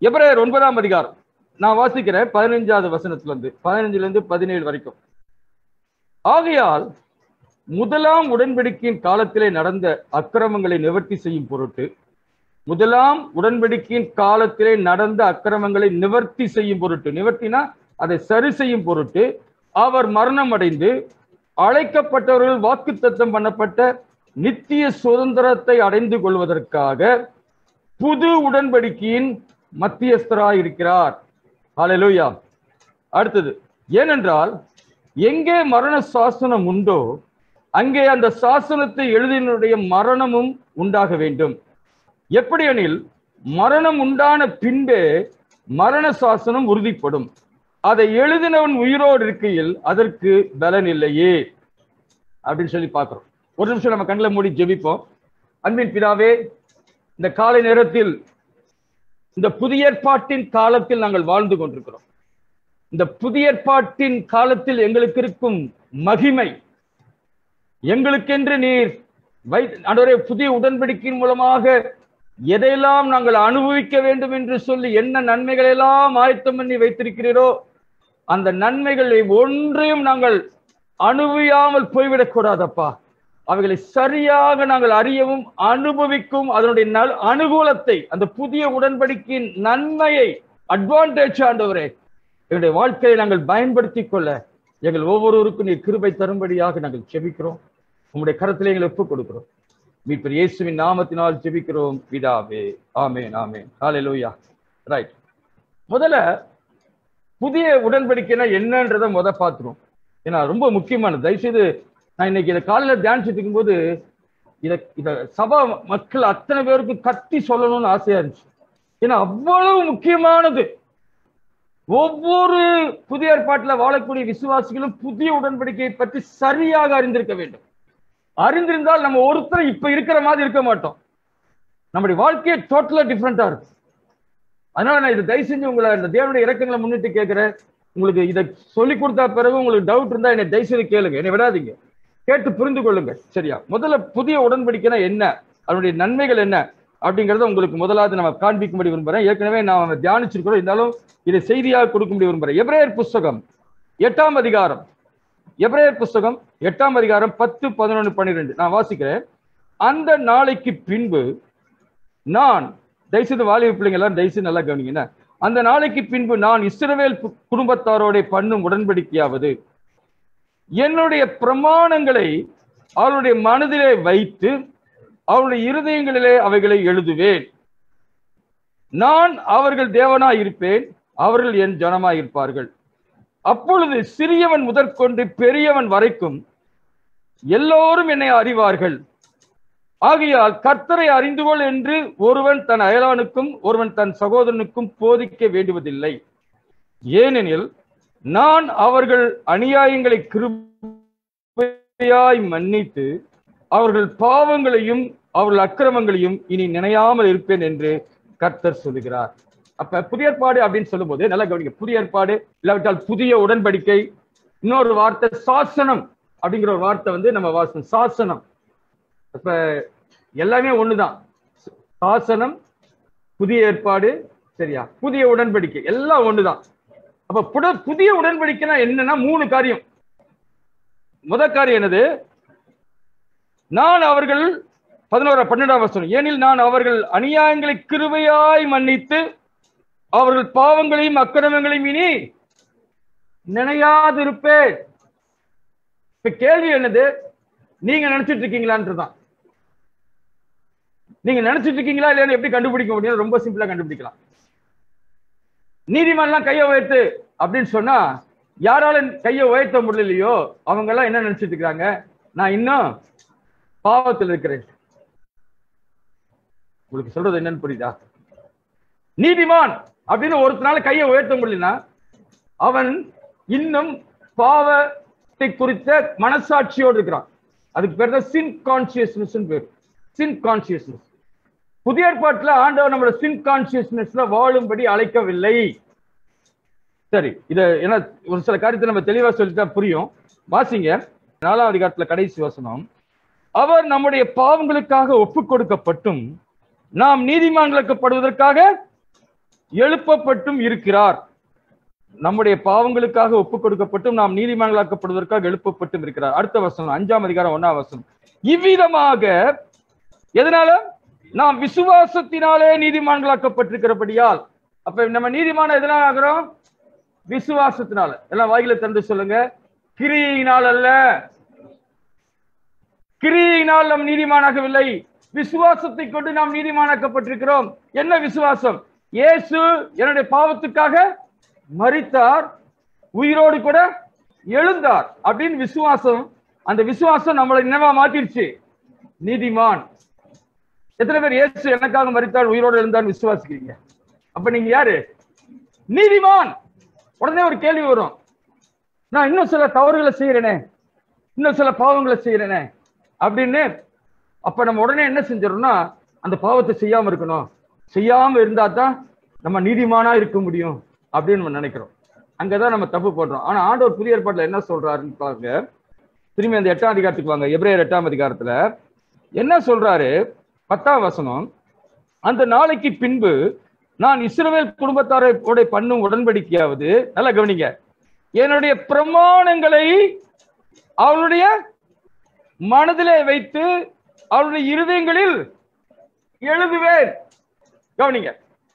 எபிரேயர் ஒன்பதாம் அதிகாரம் நான் வாசிக்கிறேன் பதினைஞ்சாவது வசனத்துல இருந்து பதினஞ்சுல இருந்து பதினேழு வரைக்கும் ஆகையால் முதலாம் உடன்படிக்கையின் காலத்திலே நடந்த அக்கிரமங்களை நிவர்த்தி செய்யும் பொருட்டு முதலாம் உடன்படிக்கையின் காலத்திலே நடந்த அக்கிரமங்களை நிவர்த்தி செய்யும் பொருட்டு நிவர்த்தினா அதை சரி செய்யும் பொருட்டு அவர் மரணம் அடைந்து அழைக்கப்பட்டவர்கள் வாக்குத்தத்தம் பண்ணப்பட்ட நித்திய சுதந்திரத்தை அடைந்து கொள்வதற்காக புது உடன்படிக்கையின் மத்தியஸ்தராய் இருக்கிறார் ஹalleluya அடுத்தது ஏனென்றால் எங்கே மரண சாசனம் உண்டோ அங்கே அந்த சாசனத்தை எழுதினுடைய மரணமும் உண்டாக வேண்டும் எப்படியெனில் மரணம் உண்டான பின்பே மரண சாசனம் உறுதிப்படும் அதை எழுதினவன் உயிரோடு இருக்கையில் அதற்கு பலன் இல்லையே அப்படின்னு சொல்லி பார்க்கிறோம் ஒரு நிமிஷம் நம்ம கண்ணில் மூடி ஜெபிப்போம் அன்பின் பிதாவே இந்த காலை நேரத்தில் இந்த புதிய ஏற்பாட்டின் காலத்தில் நாங்கள் வாழ்ந்து கொண்டிருக்கிறோம் இந்த புதிய ஏற்பாட்டின் காலத்தில் எங்களுக்கு இருக்கும் மகிமை எங்களுக்கென்று நீர் வை ஆண்டவரே புதிய உடன்படிக்கையின் மூலமாக எதையெல்லாம் நாங்கள் அனுபவிக்க வேண்டும் என்று சொல்லி என்ன நன்மைகள் எல்லாம் ஆயத்தம் பண்ணி வைத்திருக்கிறீரோ அந்த நன்மைகளை ஒன்றையும் நாங்கள் அனுபவியாமல் போய்விடக் கூடாதப்பா அவைகளை சரியாக நாங்கள் அறியவும் அனுபவிக்கும் அதனுடைய நல் அனுகூலத்தை அந்த புதிய உடன்படிக்கையின் நன்மையை அட்வான்டேஜ் ஆண்டவரே எங்களுடைய வாழ்க்கையை நாங்கள் பயன்படுத்திக் கொள்ள எங்கள் ஒவ்வொருவருக்கும் நீர் கிருபை தரும்படியாக நாங்கள் ஜெபிக்கிறோம் உங்களுடைய கரத்திலே எங்களை ஒப்புக் கொடுக்கிறோம் மீட்பர் இயேசுவின் நாமத்தினால் ஜெபிக்கிறோம் பிதாவே ஆமென் ஆமென் ஹalleluya ரைட் முதல்ல புதிய உடன்படிக்கைனா என்னன்றதை முத பார்த்துரும் ஏன்னா ரொம்ப முக்கியமானது தயவுசெய்து நான் இன்னைக்கு இதை காலையில தியானிச்சுட்டு இருக்கும்போது இதை இத சபா மக்கள் அத்தனை பேருக்கு கத்தி சொல்லணும்னு ஆசையா இருந்துச்சு ஏன்னா அவ்வளவு முக்கியமானது ஒவ்வொரு புதிய ஏற்பாட்டில் வாழக்கூடிய விசுவாசிகளும் புதிய உடன்படிக்கையை பற்றி சரியாக அறிந்திருக்க வேண்டும் அறிந்திருந்தால் நம்ம ஒருத்தர் இப்ப இருக்கிற மாதிரி இருக்க மாட்டோம் நம்முடைய வாழ்க்கையே டோட்டலா டிஃப்ரெண்டா இருக்கும் அதனால நான் இதை தயவு செஞ்சு உங்களை இந்த தேவனுடைய இறக்கங்களை முன்னிட்டு கேட்கிறேன் உங்களுக்கு இதை சொல்லி கொடுத்தா பிறகு உங்களுக்கு டவுட் இருந்தா என்னை தயவு செய்து கேளுங்க என்னை விடாதீங்க கேட்டு புரிந்து கொள்ளுங்க சரியா முதல்ல புதிய உடன்படிக்கைனா என்ன அதனுடைய நன்மைகள் என்ன அப்படிங்கறத உங்களுக்கு முதலாவது நம்ம காண்பிக்கும்படி விரும்புறேன் ஏற்கனவே நான் தியானிச்சிருக்கிறோம் இருந்தாலும் இதை செய்தியாக கொடுக்கும்படி விரும்புறேன் எப்ரேயர் புஸ்தகம் எட்டாம் அதிகாரம் எப்ரேயர் புஸ்தகம் எட்டாம் அதிகாரம் பத்து பதினொன்று பன்னிரெண்டு நான் வாசிக்கிறேன் அந்த நாளைக்கு பின்பு நான் தயவுசெய்து வாலிப பிள்ளைங்க எல்லாம் தயவுசெய்து நல்லா கவனிங்க அந்த நாளைக்கு பின்பு நான் இஸ்ரவேல் கு- குடும்பத்தாரோட பண்ணும் உடன்படிக்கையாவது என்னுடைய பிரமாணங்களை அவருடைய மனதிலே வைத்து அவருடைய இருதயங்களிலே அவைகளை எழுதுவேன் நான் அவர்கள் தேவனாய் இருப்பேன் அவர்கள் என் ஜனமாய் இருப்பார்கள் அப்பொழுது சிறியவன் முதற்கொண்டு பெரியவன் வரைக்கும் எல்லோரும் என்னை அறிவார்கள் ஆகையால் கர்த்தரை அறிந்து கொள் என்று ஒருவன் தன் அயலானுக்கும் ஒருவன் தன் சகோதரனுக்கும் போதிக்க வேண்டுவதில்லை ஏனெனில் நான் அவர்கள் அநியாயங்களை கிருபையாய் மன்னித்து அவர்கள் பாவங்களையும் அவர்கள் அக்கிரமங்களையும் இனி நினையாமல் இருப்பேன் என்று கர்த்தர் சொல்லுகிறார் அப்ப புதிய ஏற்பாடு அப்படின்னு சொல்லும்போது நல்லா கவனிங்க புதிய ஏற்பாடு இல்லாவிட்டால் புதிய உடன்படிக்கை இன்னொரு வார்த்தை சாசனம் அப்படிங்கிற ஒரு வார்த்தை வந்து நம்ம வாசனம் சாசனம் இப்ப எல்லாமே ஒண்ணுதான் சாசனம் புதிய ஏற்பாடு சரியா புதிய உடன்படிக்கை எல்லாம் ஒண்ணுதான் அப்ப புட- புதிய உடன்படிக்கைனா என்னன்னா மூணு காரியம் முத காரியம் என்னது நான் அவர்கள் பதினோரா பன்னெண்டாம் வசனம் ஏனில் நான் அவர்கள் அநியாயங்களை கிருபையாய் மன்னித்து அவர்கள் பாவங்களையும் அக்கிரமங்களையும் இனி நினையாதிருப்பேன் இப்ப கேள்வி என்னது நீங்க நினைச்சிட்டு இருக்கீங்களான்றதுதான் நீங்க நினைச்சிட்டு இருக்கீங்களா இல்லையான்னு எப்படி கண்டுபிடிக்க முடியும் ரொம்ப சிம்பிளா கண்டுபிடிக்கலாம் நீதிமான்லாம் கையை உயர்த்து அப்படின்னு சொன்னா யாரால கையை உயர்த்த முடியலையோ அவங்க எல்லாம் என்ன நினைச்சிட்டு இருக்காங்க நான் இன்னும் பாவத்தில் இருக்கிறேன் உங்களுக்கு சொல்றது என்னன்னு புரியுதா நீதிமான் அப்படின்னு ஒருத்தனால கையை உயர்த்த முடியலனா அவன் இன்னும் பாவத்தை குறித்த மனசாட்சியோடு இருக்கிறான் அதுக்கு பேர் தான் சின் கான்சியஸ்னஸ் பேர் சின் கான்சியஸ்னஸ் புதிய ஏற்பாட்டுல ஆண்டவர் நம்மளோட சின் கான்சியஸ்னஸ்ல வாழும்படி அழைக்கவில்லை சரி இத ஏன்னா ஒரு சில காரியத்தை நம்ம தெளிவா சொல்லிட்டா புரியும் வாசிங்க நாலாம் அதிகாரத்துல கடைசி வசனம் அவர் நம்முடைய பாவங்களுக்காக ஒப்புக் கொடுக்கப்பட்டும் நாம் நீதிமான்களுக்கப்படுவதற்காக எழுப்பப்பட்டும் இருக்கிறார் நம்முடைய பாவங்களுக்காக ஒப்புக் கொடுக்கப்பட்டும் நாம் நீதிமான்களாக்கப்படுவதற்காக எழுப்பப்பட்டும் இருக்கிறார் அடுத்த வசனம் அஞ்சாம் அதிகாரம் ஒன்னாம் வசனம் இவ்விதமாக எதனால நாம் விசுவாசத்தினாலே நீதிமான்களாக்கப்பட்டிருக்கிறபடியால் அப்ப நம்ம நீதிமான எதனால ஆகிறோம் விசுவாசத்தினால எல்லாம் வாயில தந்து சொல்லுங்க கிரியினால் அல்ல கிரியினால் நாம் நீதிமானாகவில்லை விசுவாசத்தை கொண்டு நாம் நீதிமானாக்கப்பட்டிருக்கிறோம் என்ன விசுவாசம் இயேசு என்னுடைய பாவத்துக்காக மரித்தார் உயிரோடு கூட எழுந்தார் அப்படின்னு விசுவாசம் அந்த விசுவாசம் நம்மளை என்னவா மாத்திருச்சு நீதிமான் எத்தனை பேர் இயேசு எனக்காக மரித்தார் உயிரோடு எழுந்தார் விசுவாசிக்கிறீங்க அப்ப நீங்க யாரு நீதிமான் உடனே ஒரு கேள்வி வரும் நான் இன்னும் சில தவறுகளை செய்யறேனே இன்னும் சில பாவங்களை செய்யறேனே அப்படின்னு அப்ப நம்ம உடனே என்ன செஞ்சிடறோம்னா அந்த பாவத்தை செய்யாம இருக்கணும் செய்யாம இருந்தா தான் நம்ம நீதிமானா இருக்க முடியும் அப்படின்னு நம்ம நினைக்கிறோம் அங்கதான் நம்ம தப்பு பண்றோம் ஆனா ஆண்டவர் புதிய ஏற்பாட்டுல என்ன சொல்றாருன்னு பாருங்க திரும்பி அந்த எட்டாம் அதிகாரத்துக்கு வாங்க எப்ரேயர் எட்டாம் அதிகாரத்துல என்ன சொல்றாரு பத்தாம் வசனம் அந்த நாளைக்கு பின்பு நான் இஸ்ரவேல் குடும்பத்தாரோட பண்ணும் உடன்படிக்கையாவது நல்லா கவனிங்க என்னுடைய பிரமாணங்களை அவளுடைய மனதிலே வைத்து அவளுடைய இருதயங்களில் எழுதுவேன் கவனிங்க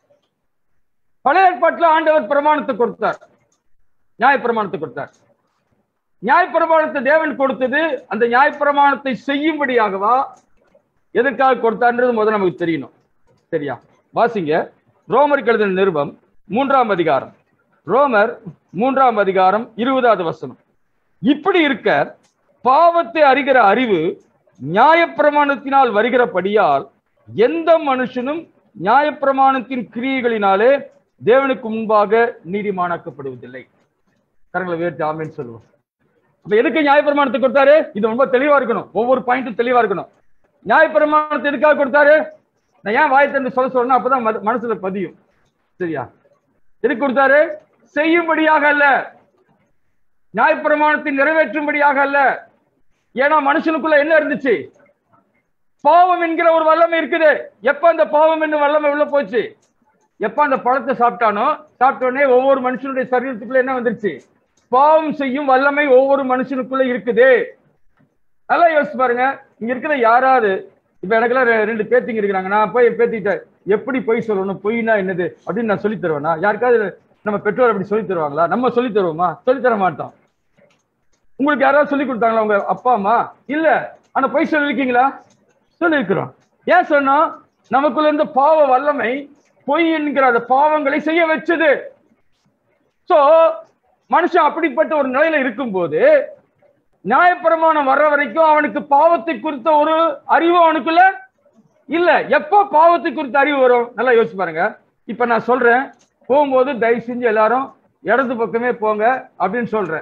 பழைய ஏற்பாட்டில் ஆண்டவர் பிரமாணத்தை கொடுத்தார் நியாய பிரமாணத்தை கொடுத்தார் நியாய பிரமாணத்தை தேவன் கொடுத்தது அந்த நியாய பிரமாணத்தை செய்யும்படியாகவா எதற்காக கொடுத்தான்றது முதல்ல நமக்கு தெரியணும் சரியா வாசிங்க ரோமர் எழுதின நிருபம் மூன்றாம் அதிகாரம் ரோமர் மூன்றாம் அதிகாரம் இருபதாவது வசனம் இப்படி இருக்க பாவத்தை அறிகிற அறிவு நியாயப்பிரமாணத்தினால் வருகிறபடியால் எந்த மனுஷனும் நியாயப்பிரமாணத்தின் கிரியைகளினாலே தேவனுக்கு முன்பாக நீதிமானாக்கப்படுவதில்லை கரங்களை உயர்த்தி ஆமேன்னு சொல்லுவோம் அப்ப எதுக்கு நியாயப்பிரமாணத்தை கொடுத்தாரு இது ரொம்ப தெளிவா இருக்கணும் ஒவ்வொரு பாயிண்ட்டும் தெளிவா இருக்கணும் நியாயப்பிரமாணத்தை எதுக்காக கொடுத்தாரு நான் ஏன் வாய் தந்து சொல்ல சொல்றேன்னா அப்பதான் மத- மனசுல பதியும் சரியா எதுக்கு கொடுத்தாரு செய்யும்படியாக அல்ல நியாயப்பிரமாணத்தை நிறைவேற்றும்படியாக அல்ல ஏன்னா மனுஷனுக்குள்ள என்ன இருந்துச்சு பாவம் என்கிற ஒரு வல்லமை இருக்குது எப்ப அந்த பாவம் என்னும் வல்லமை உள்ள போச்சு எப்ப அந்த பழத்தை சாப்பிட்டானோ சாப்பிட்ட உடனே ஒவ்வொரு மனுஷனுடைய சரீரத்துக்குள்ள என்ன வந்துருச்சு பாவம் செய்யும் வல்லமை ஒவ்வொரு மனுஷனுக்குள்ள இருக்குது நல்லா யோசிச்சு பாருங்க இங்க இருக்கிற யாராவது இப்ப எனக்கெல்லாம் ரெ- ரெண்டு பேத்திங்க இருக்கிறாங்க நான் போய் என் பேத்திக்கிட்ட எப்படி பொய் சொல்லணும் பொய்னா என்னது அப்படின்னு நான் சொல்லி தருவேனா யாருக்காவது நம்ம பெற்றோர் அப்படி சொல்லி தருவாங்களா நம்ம சொல்லி தருவோமா சொல்லி தர மாட்டோம் உங்களுக்கு யாராவது சொல்லி கொடுத்தாங்களா உங்க அப்பா அம்மா இல்ல ஆனா பொய் சொல்லிருக்கீங்களா சொல்லியிருக்கிறோம் ஏன் சொன்னோம் நமக்குள்ள இருந்த பாவ வல்லமை பொய் என்கிற அந்த பாவங்களை செய்ய வச்சது சோ மனுஷன் அப்படிப்பட்ட ஒரு நிலையில இருக்கும்போது நியாயப்பிரமாணம் வர்ற வரைக்கும் அவனுக்கு பாவத்தை குறித்த ஒரு அறிவு அவனுக்குள்ள இல்ல எப்போ பாவத்தை குறித்த அறிவு வரும் நல்லா யோசிச்சு பாருங்க இப்ப நான் சொல்றேன் போகும்போது தயவு செஞ்சு எல்லாரும் இடது பக்கமே போங்க அப்படின்னு சொல்றேன்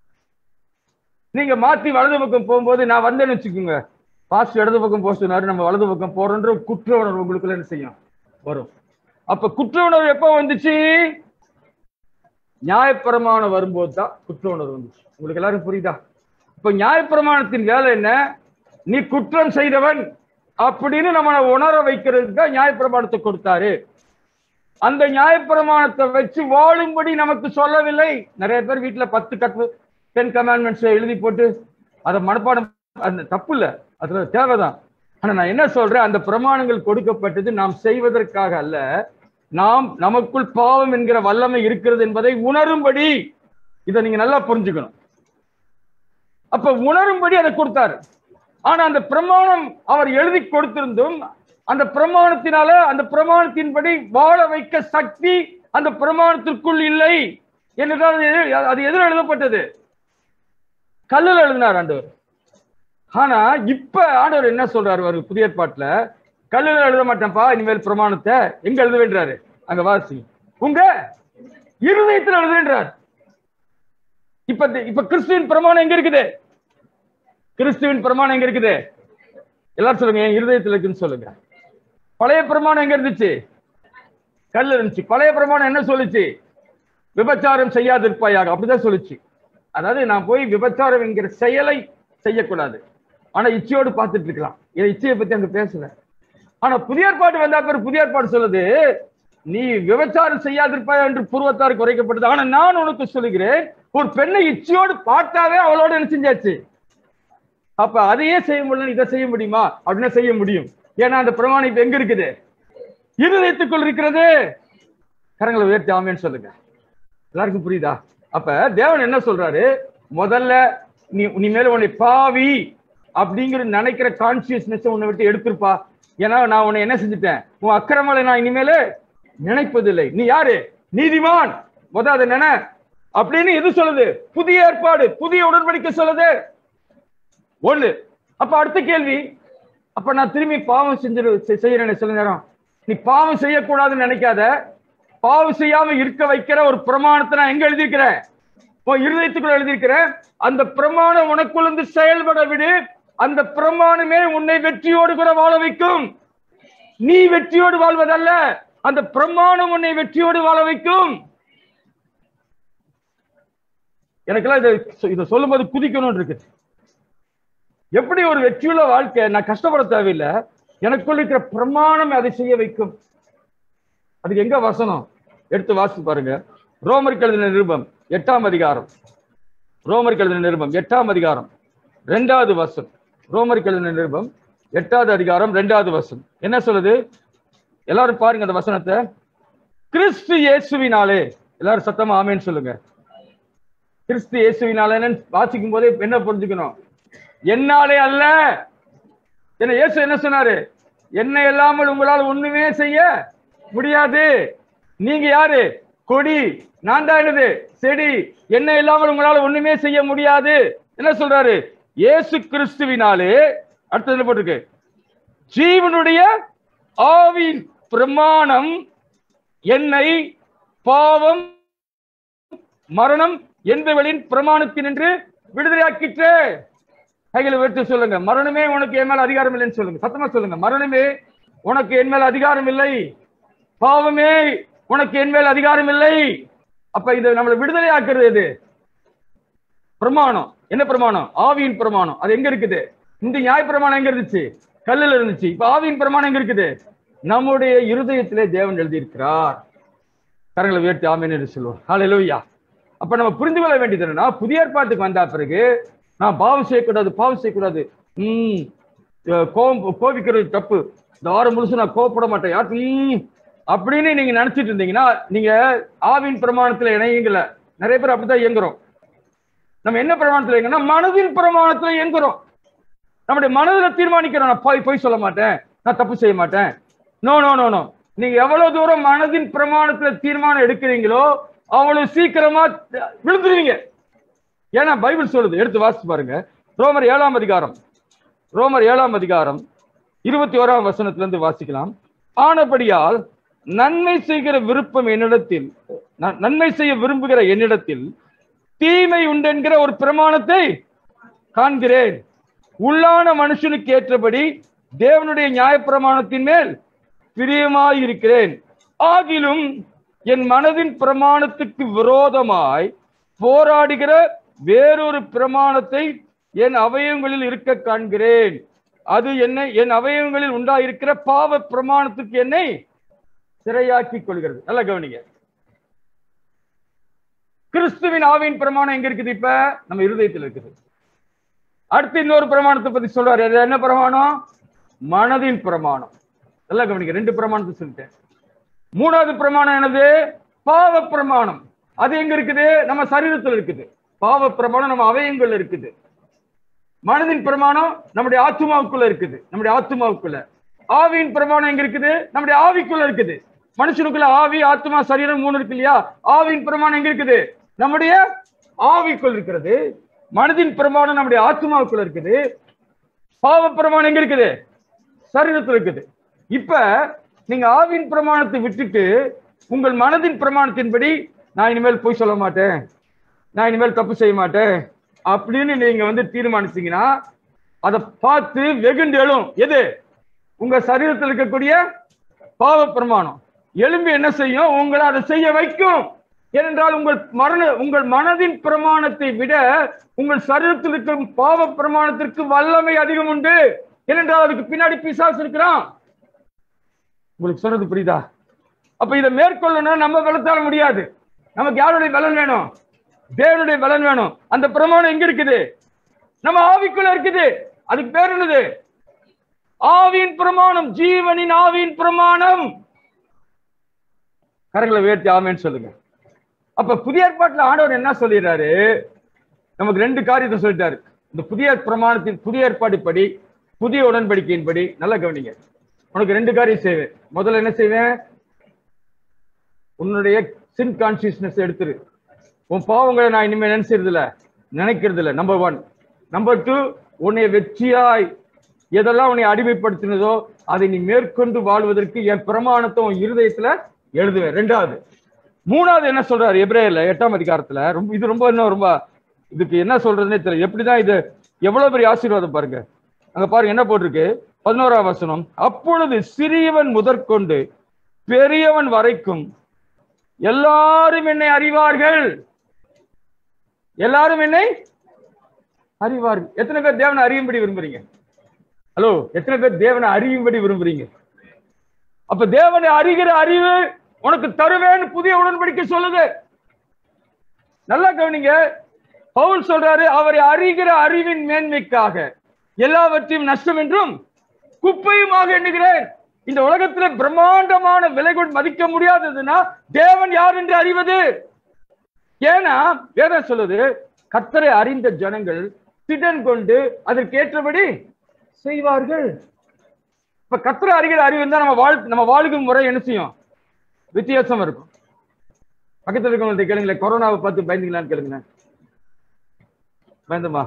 நீங்க மாத்தி வலது பக்கம் போகும்போது நான் வந்தேன்னு வச்சுக்கோங்க பாஸ்ட் இடது பக்கம் போக சொன்னாரு நம்ம வலது பக்கம் போறோன்ற குற்ற உணர்வு உங்களுக்குள்ள என்ன செய்யும் வரும் அப்ப குற்ற உணர்வு எப்போ வந்துச்சு நியாயப்பிரமாணம் வரும்போது தான் குற்ற உணர்வு வந்துச்சு உங்களுக்கு எல்லாரும் புரியுதா இப்ப நியாயப்பிரமாணத்தின் வேலை என்ன நீ குற்றம் செய்தவன் அப்படின்னு நம்மளை உணர வைக்கிறதுக்கு தான் நியாயப்பிரமாணத்தை கொடுத்தாரு அந்த நியாயப்பிரமாணத்தை வச்சு வாழும்படி நமக்கு சொல்லவில்லை நிறைய பேர் வீட்டுல பத்து கட்டு டென் கமாண்ட்மெண்ட்ஸ் எழுதி போட்டு அதை மனப்பாடம் அந்த தப்பு இல்ல அதுல தேவைதான் ஆனா நான் என்ன சொல்றேன் அந்த பிரமாணங்கள் கொடுக்கப்பட்டது நாம் செய்வதற்காக அல்ல நாம் நமக்குள் பாவம் என்கிற வல்லமை இருக்கிறது என்பதை உணரும்படி இதை நீங்க நல்லா புரிஞ்சுக்கணும் அப்ப உணரும்படி அதை கொடுத்தாரு ஆனா அந்த பிரமாணம் அவர் எழுதி கொடுத்திருந்தும் அந்த பிரமாணத்தினால அந்த பிரமாணத்தின்படி வாழ வைக்க சக்தி அந்த பிரமாணத்திற்குள் இல்லை என்றுதான் அது எது- அது எதிர எழுதப்பட்டது கல்லுல எழுதினார் ஆண்டவர் ஆனா இப்ப ஆண்டவர் என்ன சொல்றாரு ஒரு புதிய ஏற்பாட்டுல கல்லுல எழுத மாட்டேன்ப்பா இனிமேல் பிரமாணத்தை எங்க எழுத வேண்டாரு அங்க வாசி உங்க இருதயத்தில் எழுதுன்றார் இப்ப இப்ப கிறிஸ்துவின் பிரமாணம் எங்க இருக்குது கிறிஸ்துவின் பிரமாணம் எங்க இருக்குது எல்லாரும் சொல்லுங்க என் இருதயத்தில் இருக்குன்னு சொல்லுங்க பழைய பிரமாணம் எங்க இருந்துச்சு கல் இருந்துச்சு பழைய பிரமாணம் என்ன சொல்லுச்சு விபச்சாரம் செய்யாதிருப்பாயாக அப்படிதான் சொல்லுச்சு அதாவது நான் போய் விபச்சாரம் என்கிற செயலை செய்யக்கூடாது ஆனா இச்சையோடு பார்த்துட்டு இருக்கலாம் இதை இச்சையை பத்தி அங்க பேசல ஆனா புதிய ஏற்பாடு வந்தா பிறகு புதிய ஏற்பாடு சொல்லுது நீ விபச்சாரம் செய்யாதிருப்பாய் என்று பூர்வத்தார் குறைக்கப்பட்டது ஆனா நான் உனக்கு சொல்லுகிறேன் ஒரு பெண்ணை இச்சையோடு பார்த்தாவே அவளோட என்ன செஞ்சாச்சு அப்ப அதையே செய்ய முடியல இதை செய்ய முடியுமா அப்படின்னா செய்ய முடியும் ஏன்னா அந்த பிரமாணம் இப்ப எங்க இருக்குது இருதயத்துக்குள் இருக்கிறது கரங்களை உயர்த்தி ஆமேன்னு சொல்லுங்க எல்லாருக்கும் புரியுதா அப்ப தேவன் என்ன சொல்றாரு முதல்ல நீ நீ மேல உன்னை பாவி அப்படிங்கிற நினைக்கிற கான்சியஸ்னஸ் உன்னை விட்டு எடுத்துருப்பா ஏன்னா நான் உன்னை என்ன செஞ்சுட்டேன் உன் அக்கிரமலை நான் இனிமேல நினைப்பதில்லை நீ யாரு நீதிமான் முத அதை நினை அப்படின்னு எது சொல்லுது புதிய ஏற்பாடு புதிய உடன்படிக்கை சொல்லுது ஒண்ணு அப்ப அடுத்த கேள்வி அப்ப நான் திரும்பி பாவம் செஞ்சிரு செ- செய்யறேன்னு சில நேரம் நீ பாவம் செய்யக்கூடாதுன்னு நினைக்காத பாவம் செய்யாம இருக்க வைக்கிற ஒரு பிரமாணத்தை நான் எங்க எழுதியிருக்கிறேன் உன் இருதயத்துக்குள்ள எழுதியிருக்கிறேன் அந்த பிரமாணம் உனக்குள்ள இருந்து செயல்பட விடு அந்த பிரமாணமே உன்னை வெற்றியோடு கூட வாழ வைக்கும் நீ வெற்றியோடு வாழ்வதல்ல அந்த பிரமாணம் உன்னை வெற்றியோடு வாழ வைக்கும் எனக்கெல்லாம் இதை இதை சொல்லும்போது குதிக்கணும்னு இருக்குது எப்படி ஒரு வெற்றியுள்ள வாழ்க்கை நான் கஷ்டப்பட தேவையில்லை எனக்குள்ள இருக்கிற பிரமாணம் அதை செய்ய வைக்கும் அதுக்கு எங்க வசனம் எடுத்து வாசித்து பாருங்க ரோமர் கழுதின நிருபம் எட்டாம் அதிகாரம் ரோமர் கழுதின நிருபம் எட்டாம் அதிகாரம் ரெண்டாவது வசனம் ரோமர் கழுதின நிருபம் எட்டாவது அதிகாரம் ரெண்டாவது வசனம் என்ன சொல்லுது எல்லாரும் பாருங்க அந்த வசனத்தை கிறிஸ்து இயேசுவினாலே எல்லாரும் சத்தமா ஆமேன்னு சொல்லுங்க கிறிஸ்து இயேசுவினாலே வாசிக்கும் போதே என்ன புரிஞ்சுக்கணும் என்னாலே அல்ல என்ன இயேசு என்ன சொன்னாரு என்ன இல்லாமல் உங்களால் ஒண்ணுமே செய்ய முடியாது நீங்க யாரு கொடி நான் தான் என்னது செடி என்ன இல்லாமல் உங்களால் ஒண்ணுமே செய்ய முடியாது என்ன சொல்றாரு இயேசு கிறிஸ்துவினாலே அடுத்தது என்ன போட்டிருக்கு ஜீவனுடைய ஆவின் பிரமாணம் என்னை பாவம் மரணம் என்பவளின் பிரமாணத்தினின்று விடுதலையாக்கிற்று கைகளை வெட்டு சொல்லுங்க மரணமே உனக்கு என் மேல அதிகாரம் இல்லைன்னு சொல்லுங்க சத்தமா சொல்லுங்க மரணமே உனக்கு என் மேல அதிகாரம் இல்லை பாவமே உனக்கு என் மேல் அதிகாரம் இல்லை அப்ப இது நம்மளை விடுதலை ஆக்குறது எது பிரமாணம் என்ன பிரமாணம் ஆவியின் பிரமாணம் அது எங்க இருக்குது இந்த நியாய பிரமாணம் எங்க இருந்துச்சு கல்லுல இருந்துச்சு இப்ப ஆவியின் பிரமாணம் எங்க இருக்குது நம்முடைய இருதயத்திலே தேவன் எழுதியிருக்கிறார் கரங்களை உயர்த்தி ஆமேன் என்று சொல்லுவோம் ஹalleluya அப்ப நம்ம புரிந்து கொள்ள வேண்டியது என்னன்னா புதிய ஏற்பாட்டுக்கு வந்த பிறகு நான் பாவம் செய்யக்கூடாது பாவம் செய்யக்கூடாது உம் அஹ் கோபம் கோபிக்கிறது தப்பு இந்த வாரம் முழுசும் நான் கோவப்பட மாட்டேன் யார் உம் அப்படின்னு நீங்க நினைச்சிட்டு இருந்தீங்கன்னா நீங்க ஆவின் பிரமாணத்துல இணையுங்கள நிறைய பேர் அப்படித்தான் இயங்குறோம் நம்ம என்ன பிரமாணத்துல இயங்குறோம் மனதின் பிரமாணத்துல இயங்குறோம் நம்முடைய மனதுல தீர்மானிக்கிறோம் நான் போய் போய் சொல்ல மாட்டேன் நான் தப்பு செய்ய மாட்டேன் நோ நோ நோ நோ நீங்க எவ்வளவு தூரம் மனதின் பிரமாணத்துல தீர்மானம் எடுக்கிறீங்களோ அவ்வளவு சீக்கிரமா விழுந்துருவீங்க ஏன்னா பைபிள் சொல்லுது எடுத்து வாசிச்சு பாருங்க ரோமர் ஏழாம் அதிகாரம் ரோமர் ஏழாம் அதிகாரம் இருபத்தி ஓராம் வசனத்துல இருந்து வாசிக்கலாம் ஆனபடியால் நன்மை செய்கிற விருப்பம் என்னிடத்தில் ந- நன்மை செய்ய விரும்புகிற என்னிடத்தில் தீமை உண்டென்கிற ஒரு பிரமாணத்தை காண்கிறேன் உள்ளான மனுஷனுக்கு ஏற்றபடி தேவனுடைய நியாயப்பிரமாணத்தின் மேல் பிரியமாயிருக்கிறேன் ஆகிலும் என் மனதின் பிரமாணத்துக்கு விரோதமாய் போராடுகிற வேறொரு பிரமாணத்தை என் அவயவங்களில் இருக்க காண்கிறேன் அது என்னை என் அவயவங்களில் உண்டாயிருக்கிற பாவ பிரமாணத்துக்கு என்னை சிறையாக்கிக் கொள்கிறது நல்லா கவனிங்க கிறிஸ்துவின் ஆவியின் பிரமாணம் எங்க இருக்குது இப்ப நம்ம இருதயத்தில் இருக்குது அடுத்து இன்னொரு பிரமாணத்தை பத்தி சொல்றாரு அது என்ன பிரமாணம் மனதின் பிரமாணம் நல்லா கவனிங்க ரெண்டு பிரமாணத்தை சொல்லிட்டேன் மூணாவது பிரமாணம் என்னது பாவ பிரமாணம் அது எங்க இருக்குது நம்ம சரீரத்தில் இருக்குது பாவ பிரமாணம் நம்ம அவயங்கள் இருக்குது மனதின் பிரமாணம் நம்முடைய ஆத்மாவுக்குள்ள இருக்குது நம்முடைய ஆத்மாவுக்குள்ள ஆவியின் பிரமாணம் எங்க இருக்குது நம்முடைய ஆவிக்குள்ள இருக்குது மனுஷனுக்குள்ள ஆவி ஆத்மா சரீரம் மூணு இருக்கு இல்லையா ஆவியின் பிரமாணம் எங்க இருக்குது நம்முடைய ஆவிக்குள் இருக்கிறது மனதின் பிரமாணம் நம்முடைய ஆத்மாவுக்குள்ள இருக்குது பாவ பிரமாணம் எங்க இருக்குது சரீரத்தில் இருக்குது இப்ப நீங்க ஆவின் பிரமாணத்தை விட்டுட்டு உங்கள் மனதின் பிரமாணத்தின்படி நான் இனிமேல் போய் சொல்ல மாட்டேன் நான் இனிமேல் தப்பு செய்ய மாட்டேன் அப்படின்னு நீங்க வந்து தீர்மானிச்சீங்கன்னா அதை பார்த்து வெகுண்டு எழும் எது உங்க சரீரத்தில் இருக்கக்கூடிய பாவ பிரமாணம் எலும்பு என்ன செய்யும் உங்களை அதை செய்ய வைக்கும் ஏனென்றால் உங்கள் மரண உங்கள் மனதின் பிரமாணத்தை விட உங்கள் சரீரத்தில் இருக்கும் பாவ பிரமாணத்திற்கு வல்லமை அதிகம் உண்டு ஏனென்றால் அதுக்கு பின்னாடி பிசாசு இருக்கிறான் உங்களுக்கு சொன்னது புரியுதா அப்ப இதை மேற்கொள்ளணும் நம்ம பலத்தால முடியாது நமக்கு யாருடைய பலன் வேணும் தேவனுடைய பலன் வேணும் அந்த பிரமாணம் எங்க இருக்குது நம்ம ஆவிக்குள்ள இருக்குது அதுக்கு பேர் என்னது ஆவியின் பிரமாணம் ஜீவனின் ஆவியின் பிரமாணம் கரங்களை உயர்த்தி ஆமேன்னு சொல்லுங்க அப்ப புதிய ஏற்பாட்டுல ஆண்டவர் என்ன சொல்லிடுறாரு நமக்கு ரெண்டு காரியத்தை சொல்லிட்டாரு இந்த புதிய பிரமாணத்தின் புதிய ஏற்பாடு படி புதிய உடன்படிக்கையின்படி நல்லா கவனிங்க உனக்கு ரெண்டு காரியம் செய்வேன் முதல்ல என்ன செய்வேன் உன்னுடைய சின் கான்சியஸ்னஸ் எடுத்துரு உன் பாவங்களை நான் இனிமே நினைச்சது இல்ல நினைக்கிறது இல்ல நம்பர் ஒன் நம்பர் டூ உன்னை வெற்றியாய் எதெல்லாம் உன்னை அடிமைப்படுத்தினதோ அதை நீ மேற்கொண்டு வாழ்வதற்கு என் பிரமாணத்தை உன் இருதயத்துல எழுதுவேன் ரெண்டாவது மூணாவது என்ன சொல்றாரு எப்ரேயர்ல எட்டாம் அதிகாரத்துல ரொம்ப இது ரொம்ப இன்னும் ரொம்ப இதுக்கு என்ன சொல்றதுன்னே தெரியல எப்படிதான் இது எவ்வளவு பெரிய ஆசீர்வாதம் பாருங்க அங்க பாருங்க என்ன போட்டிருக்கு பதினோராம் வசனம் அப்பொழுது சிறியவன் முதற்கொண்டு பெரியவன் வரைக்கும் எல்லாரும் என்னை அறிவார்கள் எல்லாரும் என்னை அறிவார்கள் எத்தனை பேர் தேவனை அறியும்படி விரும்புறீங்க ஹலோ எத்தனை பேர் தேவனை அறியும்படி விரும்புறீங்க அப்ப தேவனை அறிகிற அறிவு உனக்கு தருவேன்னு புதிய உடன்படிக்கை சொல்லுது நல்லா கவனிங்க பவுல் சொல்றாரு அவரை அறிகிற அறிவின் மேன்மைக்காக எல்லாவற்றையும் நஷ்டம் என்றும் குப்பையுமாக எண்ணுகிறேன் இந்த உலகத்துல பிரம்மாண்டமான விலை கொண்டு மதிக்க முடியாததுன்னா தேவன் யார் என்று அறிவது ஏன்னா வேதம் சொல்லுது கத்தரை அறிந்த ஜனங்கள் திடன் கொண்டு அதற்கு ஏற்றபடி செய்வார்கள் இப்ப கத்தரை அறிகிற அறிவு இருந்தா நம்ம வாழ் நம்ம வாழுகும் முறை என்ன செய்யும் வித்தியாசம் இருக்கும் பக்கத்துல இருக்கவங்கள்ட்ட கேளுங்களேன் கொரோனாவை பார்த்து பயந்துங்களான்னு கேளுங்களேன் பயந்துமா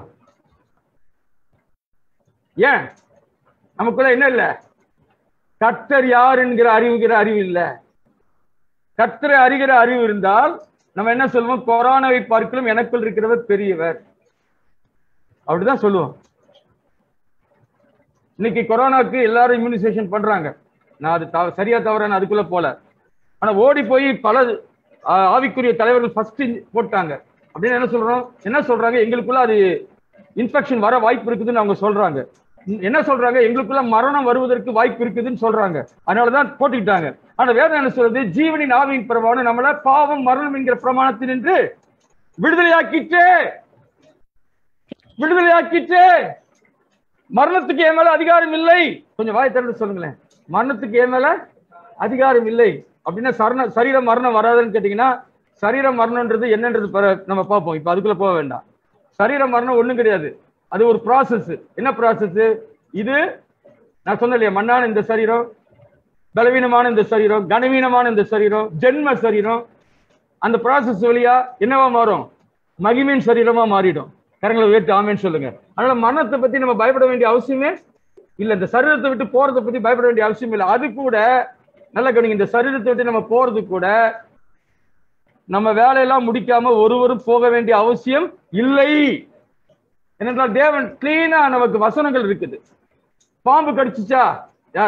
ஏன் நமக்குள்ள என்ன இல்ல கர்த்தர் யார் என்கிற அறிவுகிற அறிவு இல்ல கர்த்தரை அறிகிற அறிவு இருந்தால் நம்ம என்ன சொல்லுவோம் கொரோனாவை பார்க்கலும் எனக்குள் இருக்கிறவர் பெரியவர் அப்படிதான் சொல்லுவோம் இன்னைக்கு கொரோனாக்கு எல்லாரும் இம்யூனைசேஷன் பண்றாங்க நான் அது தவ- சரியா தவறா நான் அதுக்குள்ள போல ஆனா ஓடி போய் பல ஆ, ஆவிக்குரிய தலைவர்கள் ஃபர்ஸ்ட் போட்டாங்க அப்படின்னு என்ன சொல்றோம் என்ன சொல்றாங்க எங்களுக்குள்ள அது இன்ஃபெக்ஷன் வர வாய்ப்பு இருக்குதுன்னு அவங்க சொல்றாங்க ம், என்ன சொல்றாங்க எங்களுக்குள்ள மரணம் வருவதற்கு வாய்ப்பு இருக்குதுன்னு சொல்றாங்க அதனாலதான் போட்டுக்கிட்டாங்க ஆனா வேதம் என்ன சொல்றது ஜீவனின் ஆவியின் பிரமாணம் நம்மள பாவம் மரணம் என்கிற பிரமாணத்தினின்று விடுதலையாக்கிட்டே விடுதலையாக்கிட்டே மரணத்துக்கு என் மேல அதிகாரம் இல்லை கொஞ்சம் வாய் திறந்து சொல்லுங்களேன் மரணத்துக்கு என் மேல அதிகாரம் இல்லை அப்படின்னா சரண சரீர மரணம் வராதுன்னு கேட்டீங்கன்னா சரீர மரணம்ன்றது என்னன்றது பிற- நம்ம பார்ப்போம் இப்ப அதுக்குள்ள போக வேண்டாம் சரீர மரணம் ஒண்ணும் கிடையாது அது ஒரு ப்ராசஸ் என்ன ப்ராசஸ் இது நான் சொன்னேன் இல்லையா மண்ணான இந்த சரீரம் பலவீனமான இந்த சரீரம் கனவீனமான இந்த சரீரம் ஜென்ம சரீரம் அந்த ப்ராசஸ் வழியா என்னவா மாறும் மகிமையின் சரீரமா மாறிடும் கரங்களை உயர்த்தி ஆமேன்னு சொல்லுங்க அதனால மரணத்தை பத்தி நம்ம பயப்பட வேண்டிய அவசியமே இல்ல இந்த சரீரத்தை விட்டு போறதை பத்தி பயப்பட வேண்டிய அவசியம் இல்லை அது கூட நல்ல கவனிங்க இந்த சரீரத்தை விட்டு நம்ம போறது கூட நம்ம வேலையெல்லாம் முடிக்காம ஒருவரும் போக வேண்டிய அவசியம் இல்லை ஏனென்றால் தேவன் கிளீனா நமக்கு வசனங்கள் இருக்குது பாம்பு கடிச்சுச்சா யார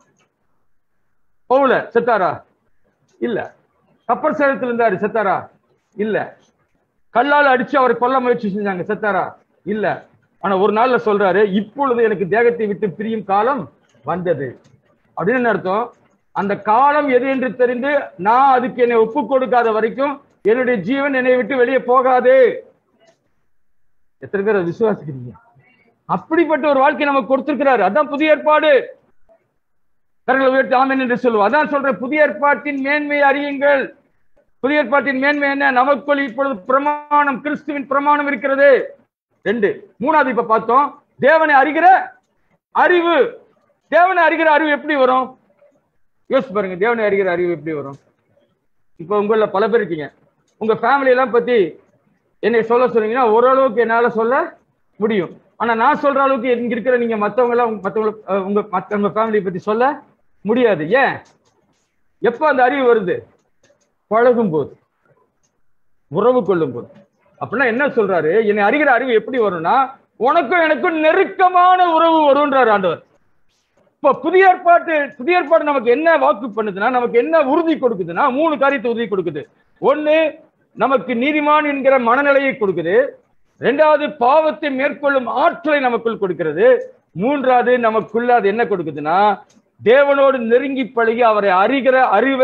பவுல செத்தாரா இல்ல கப்பர் சேலத்துல இருந்தாரு செத்தாரா இல்ல கல்லால் அடிச்சு அவரை கொல்ல முயற்சி செஞ்சாங்க செத்தாரா இல்ல ஆனா ஒரு நாள்ல சொல்றாரு இப்பொழுது எனக்கு தேகத்தை விட்டு பிரியும் காலம் வந்தது அப்படின்னு என்ன அர்த்தம் அந்த காலம் எது என்று தெரிந்து நான் அதுக்கு என்னை ஒப்பு கொடுக்காத வரைக்கும் என்னுடைய ஜீவன் என்னை விட்டு வெளியே போகாது எத்தனை பேர் அதை விசுவாசிக்கிறீங்க அப்படிப்பட்ட ஒரு வாழ்க்கை நமக்கு கொடுத்திருக்கிறாரு அதான் புதிய ஏற்பாடு கரங்களை உயர்த்தி ஆமென் என்று சொல்லுவோம் அதான் சொல்றேன் புதிய ஏற்பாட்டின் மேன்மையை அறியுங்கள் புதிய ஏற்பாட்டின் மேன்மை என்ன நமக்குள் இப்பொழுது பிரமாணம் கிறிஸ்துவின் பிரமாணம் இருக்கிறது ரெண்டு மூணாவது இப்ப பார்த்தோம் தேவனை அறிகிற அறிவு தேவனை அறிகிற அறிவு எப்படி வரும் யோசிச்சு பாருங்க தேவனை அறிகிற அறிவு எப்படி வரும் இப்ப உங்கள பல பேர் இருக்கீங்க உங்க ஃபேமிலி எல்லாம் பத்தி என்னை சொல்ல சொன்னீங்கன்னா ஓரளவுக்கு என்னால சொல்ல முடியும் ஆனா நான் சொல்ற அளவுக்கு இங்க இருக்கிற நீங்க மத்தவங்க எல்லாம் உங்க- மத்தவங்கள அஹ், உங்க மத்த உங்க ஃபேமிலி பத்தி சொல்ல முடியாது ஏன் எப்ப அந்த அறிவு வருது பழகும் போது உறவு கொள்ளும் போது அப்படின்னா என்ன சொல்றாரு என்னை அறிகிற அறிவு எப்படி வரும்னா உனக்கும் எனக்கும் நெருக்கமான உறவு வரும்ன்றார் ஆண்டவர் இப்ப புதிய ஏற்பாட்டு புதிய ஏற்பாடு நமக்கு என்ன வாக்கு பண்ணுதுன்னா நமக்கு என்ன உறுதி கொடுக்குதுன்னா மூணு காரியத்தை உறுதி கொடுக்குது ஒண்ணு நமக்கு நீதிமான் என்கிற மனநிலையை கொடுக்குது ரெண்டாவது பாவத்தை மேற்கொள்ளும் ஆற்றலை நமக்குள் கொடுக்கிறது மூன்றாவது நமக்குள்ள அது என்ன கொடுக்குதுன்னா தேவனோடு நெருங்கி பழகி அவரை அறிகிற அறிவை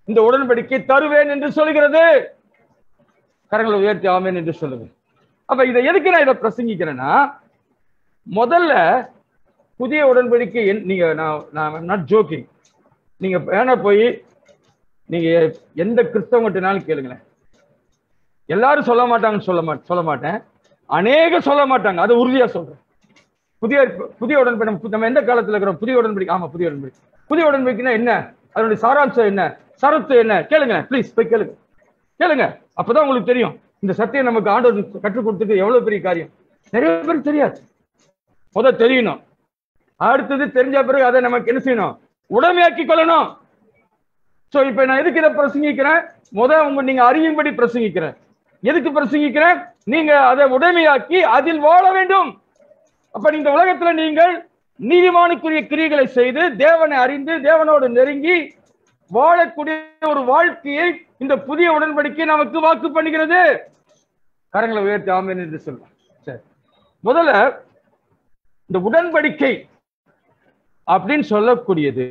இந்த உடன்படிக்கை தருவேன் என்று சொல்கிறது கரங்களை உயர்த்தி ஆமேன் என்று சொல்லுங்க அப்ப இதை எதுக்கு நான் இதை பிரசங்கிக்கிறேன்னா முதல்ல புதிய உடன்படிக்கை என்- நீங்க நான் நான் நாட் ஜோக்கிங் நீங்க வேணா போய் நீங்க எந்த கிறிஸ்தவங்கிட்டனாலும் கேளுங்களேன் எல்லாரும் சொல்ல மாட்டாங்கன்னு சொல்ல மாட்டேன் சொல்ல மாட்டேன் அநேக சொல்ல மாட்டாங்க அது உறுதியா சொல்றேன் புதிய புதிய உடன்படி நம்ம நம்ம எந்த காலத்துல இருக்கிறோம் புதிய உடன்படிக்கை ஆமா புதிய உடன்படிக்கை புதிய உடன்படிக்கைன்னா என்ன அதனுடைய சாராம்சம் என்ன சரத்து என்ன கேளுங்க ப்ளீஸ் போய் கேளுங்க கேளுங்க அப்பதான் உங்களுக்கு தெரியும் இந்த சத்தியம் நமக்கு ஆண்டவர் கற்றுக் கொடுத்தது எவ்வளவு பெரிய காரியம் நிறைய பேருக்கு தெரியாது முத தெரியணும் அடுத்தது தெரிஞ்ச பிறகு அதை நமக்கு என்ன செய்யணும் உடமையாக்கி கொள்ளணும் சோ இப்ப நான் எதுக்கு இதை பிரசங்கிக்கிறேன் முத உங்க நீங்க அறியும்படி பிரசங்கிக்கிறேன் எதுக்கு பிரசங்கிக்கிறேன் நீங்க அதை உடைமையாக்கி அதில் வாழ வேண்டும் அப்ப இந்த உலகத்துல நீங்கள் நீதிமானுக்குரிய கிரியைகளை செய்து தேவனை அறிந்து தேவனோடு நெருங்கி வாழக்கூடிய ஒரு வாழ்க்கையை இந்த புதிய உடன்படிக்கை நமக்கு வாக்கு பண்ணுகிறது கரங்களை உயர்த்தி ஆமென் என்று சொல்லுவோம் சரி முதல்ல இந்த உடன்படிக்கை அப்படின்னு சொல்லக்கூடியது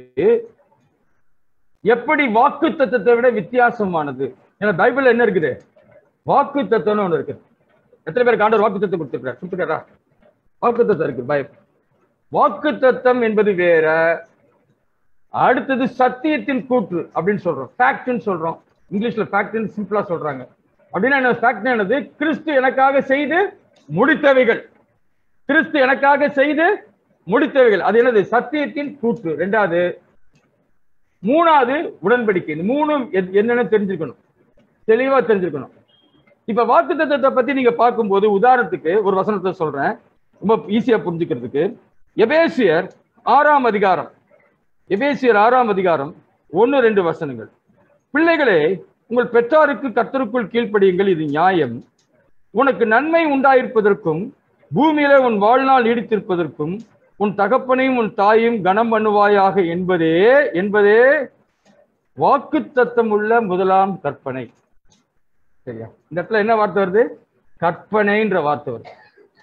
எப்படி வாக்கு தத்துவத்தை விட வித்தியாசமானது ஏன்னா பைபிள்ல என்ன இருக்குது வாக்கு தத்துவம்னு ஒண்ணு இருக்கு எத்தனை பேருக்கு ஆண்டவர் வாக்கு தத்துவம் கொடுத்திருக்காரு கொடுத்துருக்காரா வாக்கு தத்துவம் இருக்கு பைபிள் வாக்கு தத்துவம் என்பது வேற அடுத்தது சத்தியத்தின் கூற்று அப்படின்னு சொல்றோம் ஃபேக்ட்னு சொல்றோம் இங்கிலீஷ்ல ஃபேக்ட்னு சிம்பிளா சொல்றாங்க அப்படின்னா என்ன ஃபேக்ட் என்னது கிறிஸ்து எனக்காக செய்து முடித்தவைகள் கிறிஸ்து எனக்காக செய்து முடித்தவைகள் அது என்னது சத்தியத்தின் கூற்று ரெண்டாவது மூணாவது உடன்படிக்கை இந்த மூணும் எத்- என்னன்னு தெரிஞ்சுக்கணும் தெளிவா தெரிஞ்சுக்கணும் இப்ப வாக்கு தத்துவத்தை பத்தி நீங்க பார்க்கும்போது உதாரணத்துக்கு ஒரு வசனத்தை சொல்றேன் ரொம்ப ஈஸியா புரிஞ்சுக்கிறதுக்கு எபேசியர் ஆறாம் அதிகாரம் எபேசியர் ஆறாம் அதிகாரம் ஒன்னு ரெண்டு வசனங்கள் பிள்ளைகளே உங்கள் பெற்றாருக்கு கர்த்தருக்குள் கீழ்ப்படியுங்கள் இது நியாயம் உனக்கு நன்மை உண்டாயிருப்பதற்கும் பூமியிலே உன் வாழ்நாள் நீடித்திருப்பதற்கும் உன் தகப்பனையும் உன் தாயையும் கனம் பண்ணுவாயாக என்பதே என்பதே வாக்குத்தத்தம் உள்ள முதலாம் கற்பனை சரியா இந்த இடத்துல என்ன வார்த்தை வருது கற்பனைன்ற வார்த்தை வருது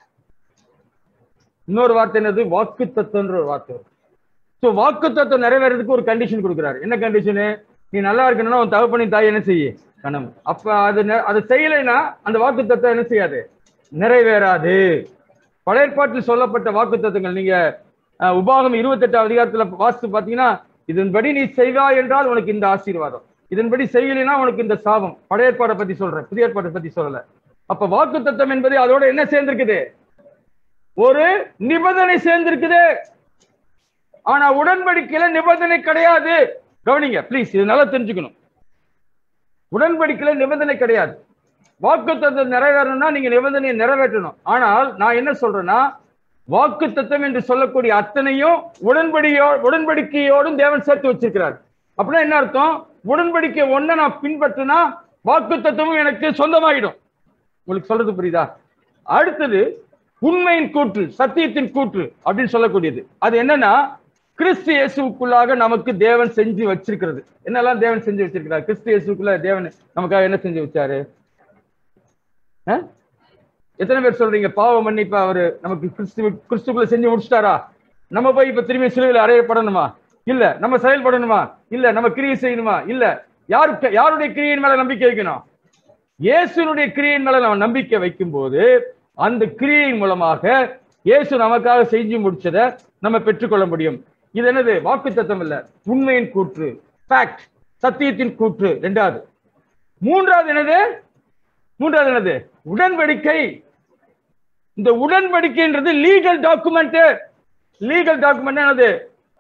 இன்னொரு வார்த்தை என்னது வாக்கு தத்துவன்ற ஒரு வார்த்தை வருது ஸோ வாக்கு தத்துவம் நிறைவேறதுக்கு ஒரு கண்டிஷன் கொடுக்குறாரு என்ன கண்டிஷனு நீ நல்லா இருக்கணும்னா உன் தகப்பனி தாய் என்ன செய்ய கணம் அப்ப அது நெ- அது செய்யலைன்னா அந்த வாக்கு தத்துவம் என்ன செய்யாது நிறைவேறாது பழைய ஏற்பாட்டில் சொல்லப்பட்ட வாக்கு தத்துவங்கள் நீங்க அஹ், உபாகம் இருபத்தெட்டாம் அதிகாரத்துல வாசித்து பாத்தீங்கன்னா இதன்படி நீ செய்வாய் என்றால் உனக்கு இந்த ஆசீர்வாதம் இதன்படி செய்யலைன்னா உனக்கு இந்த சாபம் பழைய ஏற்பாடை பத்தி சொல்றேன் புதிய ஏற்பாட்டை பத்தி சொல்லல அப்ப வாக்கு தத்துவம் என்பது அதோட என்ன சேர்ந்திருக்குது ஒரு நிபந்தனை சேர்ந்திருக்குது ஆனா உடன்படிக்கையில நிபந்தனை கிடையாது கவனிங்க ப்ளீஸ் இது நல்லா தெரிஞ்சுக்கணும் உடன்படிக்கையில நிபந்தனை கிடையாது வாக்கு நிறைவேறணும்னா நீங்க நிபந்தனையை நிறைவேற்றணும் ஆனால் நான் என்ன சொல்றேன்னா வாக்கு தத்துவம் என்று சொல்லக்கூடிய அத்தனையும் உடன்படியோ உடன்படிக்கையோடும் தேவன் சேர்த்து வச்சிருக்கிறார் அப்படின்னா என்ன அர்த்தம் உடன்படிக்கை ஒண்ண நான் பின்பற்றினா வாக்கு தத்துவமும் எனக்கு சொந்தமாயிடும் உங்களுக்கு சொல்றது புரியுதா அடுத்தது உண்மையின் கூற்று சத்தியத்தின் கூற்று அப்படின்னு சொல்லக்கூடியது அது என்னன்னா கிறிஸ்து இயேசுக்குள்ளாக நமக்கு தேவன் செஞ்சு வச்சிருக்கிறது என்னெல்லாம் தேவன் செஞ்சு வச்சிருக்கிறார் கிறிஸ்து இயேசுக்குள்ள தேவன் நமக்காக என்ன செஞ்சு வச்சாரு ஆ? எத்தனை பேர் சொல்றீங்க பாவ மன்னிப்பு அவரு நமக்கு கிறிஸ்து கிறிஸ்துக்குள்ள செஞ்சு முடிச்சிட்டாரா நம்ம போய் இப்ப திரும்பி சிலுவையில் அறையப்படணுமா இல்ல நம்ம செயல்படணுமா இல்ல நம்ம கிரியை செய்யணுமா இல்ல யாருக்கு யாருடைய கிரியின் மேல நம்பிக்கை வைக்கணும் இயேசுனுடைய கிரியின் மேல நம்ம நம்பிக்கை வைக்கும் போது அந்த கிரியின் மூலமாக இயேசு நமக்காக செஞ்சு முடிச்சதை நம்ம பெற்றுக்கொள்ள முடியும் இது என்னது வாக்கு தத்துவம் இல்ல உண்மையின் கூற்று ஃபேக்ட் சத்தியத்தின் கூற்று ரெண்டாவது மூன்றாவது என்னது மூன்றாவது என்னது உடன்படிக்கை இந்த உடன்படிக்கைன்றது லீகல் டாக்குமெண்ட் லீகல் டாக்குமெண்ட் என்னது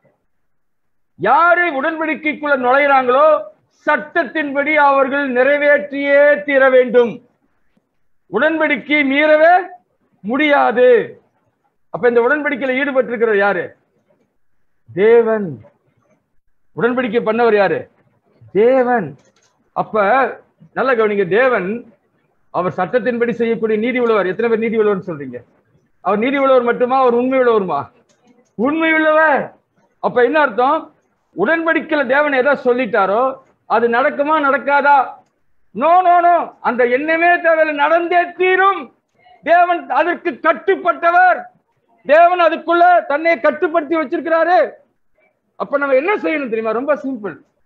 யாரு உடன்படிக்கைக்குள்ள நுழையிறாங்களோ சட்டத்தின்படி அவர்கள் நிறைவேற்றியே தீர வேண்டும் உடன்படிக்கை மீறவே முடியாது அப்ப இந்த உடன்படிக்கையில ஈடுபட்டிருக்கிறது யாரு தேவன் உடன்படிக்கை பண்ணவர் யாரு தேவன் அப்ப நல்ல கவனிங்க தேவன் அவர் சட்டத்தின்படி செய்யக்கூடிய நீதி உள்ளவர் எத்தனை பேர் நீதி உள்ளவர் சொல்றீங்க அவர் நீதி உள்ளவர் மட்டுமா அவர் உண்மை உள்ளவருமா உண்மை உள்ளவர் அப்ப என்ன அர்த்தம் உடன்படிக்கையில தேவன் எதை சொல்லிட்டாரோ அது நடக்குமா நடக்காதா நோ நோ நோ அந்த எண்ணமே தேவையில்லை நடந்தே தீரும் தேவன் அதற்கு கட்டுப்பட்டவர் தேவன் அதுக்குள்ள தன்னை கட்டுப்படுத்தி வச்சிருக்கிறாரு அப்ப நம்ம என்ன செய்யணும் தெரியுமா ரொம்ப சிம்பிள்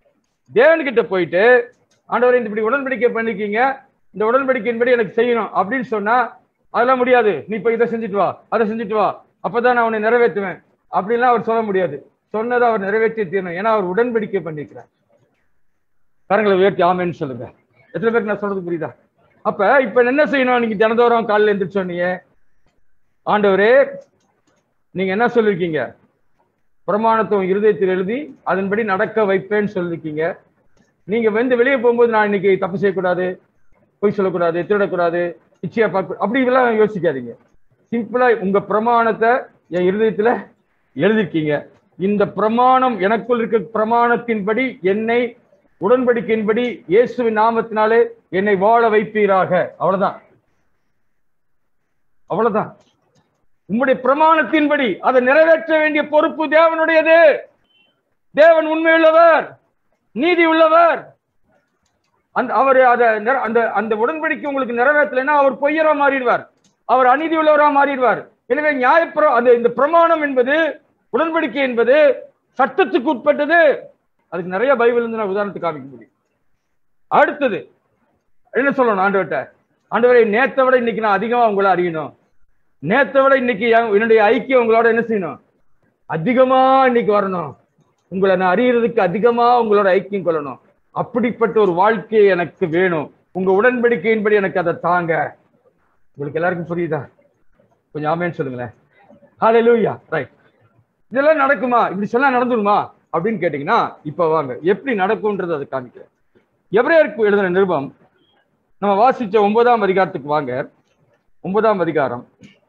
தேவன்கிட்ட போயிட்டு ஆண்டவரே இந்த இப்படி உடன்படிக்கை பண்ணிருக்கீங்க இந்த உடன்படிக்கையின்படி எனக்கு செய்யணும் அப்படின்னு சொன்னா அதெல்லாம் முடியாது நீ போய் இதை செஞ்சுட்டு வா அதை செஞ்சுட்டு வா அப்பதான் நான் உன்னை நிறைவேற்றுவேன் அப்படின்லாம் அவர் சொல்ல முடியாது சொன்னதை அவர் நிறைவேற்றி தீரணும் ஏன்னா அவர் உடன்படிக்கை பண்ணிக்கிறார் கரங்களை உயர்த்தி ஆமேன்னு சொல்லுங்க எத்தனை பேருக்கு நான் சொல்றது புரியுதா அப்ப இப்ப என்ன செய்யணும் நீங்க தினந்தோறும் காலையில எந்திரிச்சு சொன்னீங்க ஆண்டவரே நீங்க என்ன சொல்லிருக்கீங்க பிரமாணத்தை உன் இருதயத்தில் எழுதி அதன்படி நடக்க வைப்பேன்னு சொல்லிருக்கீங்க நீங்க வந்து வெளியே போகும்போது நான் இன்னைக்கு தப்பு செய்யக்கூடாது பொய் சொல்லக்கூடாது திருடக்கூடாது இச்சையா பார்க்க அப்படி இதெல்லாம் யோசிக்காதீங்க சிம்பிளா உங்க பிரமாணத்தை என் இருதயத்துல எழுதிருக்கீங்க இந்த பிரமாணம் எனக்குள் இருக்க பிரமாணத்தின்படி என்னை உடன்படிக்கையின்படி இயேசுவின் நாமத்தினாலே என்னை வாழ வைப்பீராக அவ்வளவுதான் அவ்வளவுதான் உம்முடைய பிரமாணத்தின்படி அதை நிறைவேற்ற வேண்டிய பொறுப்பு தேவனுடையது தேவன் உண்மையுள்ளவர் நீதி உள்ளவர் அந்த அவர் அதை நிற- அந்த அந்த உடன்படிக்கை உங்களுக்கு நிறைவேற்றலைன்னா அவர் பொய்யரா மாறிடுவார் அவர் அநீதி உள்ளவரா மாறிடுவார் எனவே நியாயப்பிர அந்த இந்த பிரமாணம் என்பது உடன்படிக்கை என்பது சட்டத்துக்கு உட்பட்டது அதுக்கு நிறைய பைபிள் இருந்து நான் உதாரணத்துக்கு காமிக்க முடியும் அடுத்தது என்ன சொல்லணும் ஆண்டவர்கிட்ட ஆண்டவரை நேத்தை விட இன்னைக்கு நான் அதிகமா உங்களை அறியணும் நேத்தை விட இன்னைக்கு என்- என்னுடைய ஐக்கியம் உங்களோட என்ன செய்யணும் அதிகமா இன்னைக்கு வரணும் உங்களை நான் அறியறதுக்கு அதிகமா உங்களோட ஐக்கியம் கொள்ளணும் அப்படிப்பட்ட ஒரு வாழ்க்கை எனக்கு வேணும் உங்க உடன்படிக்கையின்படி எனக்கு அதை தாங்க உங்களுக்கு எல்லாருக்கும் புரியுதா கொஞ்சம் ஆமேன்னு சொல்லுங்களேன் ஹalleluya ரைட் இதெல்லாம் நடக்குமா இப்படி சொன்னா நடந்துருமா அப்படின்னு கேட்டீங்கன்னா இப்ப வாங்க எப்படி நடக்கும்ன்றது அதை காமிக்கிறேன் எபிரேயருக்கு எழுதின நிருபம் நம்ம வாசிச்ச ஒன்பதாம் அதிகாரத்துக்கு வாங்க ஒன்பதாம் அதிகாரம்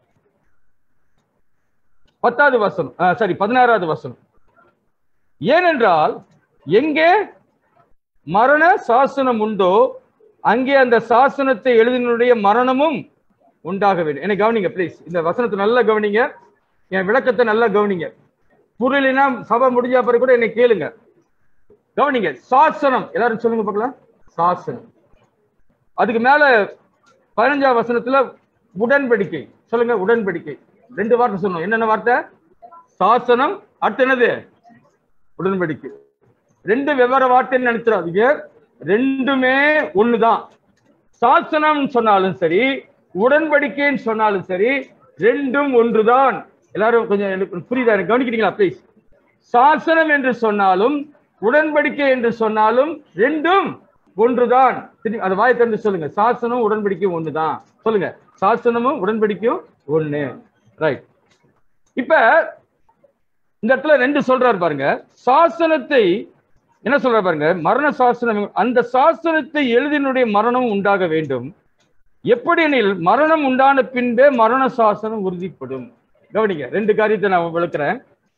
பத்தாவது வசனம் சாரி பதினாறாவது வசனம் ஏனென்றால் எங்கே மரண சாசனம் உண்டோ அங்கே அந்த சாசனத்தை எழுதினுடைய மரணமும் உண்டாக வேண்டும் என்னை கவனிங்க ப்ளீஸ் இந்த வசனத்தை நல்லா கவனிங்க என் விளக்கத்தை நல்லா கவனிங்க புரியலைன்னா சபை முடிஞ்ச பிறகு கூட என்னை கேளுங்க கவனிங்க சாசனம் எல்லாரும் சொல்லுங்க பார்க்கலாம் சாசனம் அதுக்கு மேல பதினஞ்சாம் வசனத்துல உடன்படிக்கை சொல்லுங்க உடன்படிக்கை ரெண்டு வார்த்தை சொல்லணும் என்னென்ன வார்த்தை சாசனம் அடுத்து என்னது உடன்படிக்கை ரெண்டு வெவ்வேறு வார்த்தைன்னு நினைச்சிடாதீங்க ரெண்டுமே ஒண்ணுதான் சாசனம் சொன்னாலும் சரி உடன்படிக்கைன்னு சொன்னாலும் சரி ரெண்டும் ஒன்றுதான் எல்லாரும் கொஞ்சம் எனக்கு புரியுதா எனக்கு கவனிக்கிறீங்களா ப்ளீஸ் சாசனம் என்று சொன்னாலும் உடன்படிக்கை என்று சொன்னாலும் ரெண்டும் ஒன்றுதான் திரும்பி அதை வாய் திறந்து சொல்லுங்க சாசனம் உடன்படிக்கையும் ஒண்ணுதான் சொல்லுங்க சாசனமும் உடன்படிக்கையும் ஒண்ணு ரைட் இப்ப இந்த இடத்துல ரெண்டு சொல்றாரு பாருங்க சாசனத்தை என்ன சொல்றாரு பாருங்க மரண சாசனம் அந்த சாசனத்தை எழுதினுடைய மரணம் உண்டாக வேண்டும் எப்படி எனில் மரணம் உண்டான பின்பே மரண சாசனம் உறுதிப்படும் கவனிங்க ரெண்டு காரியத்தை நான் விளக்குறேன்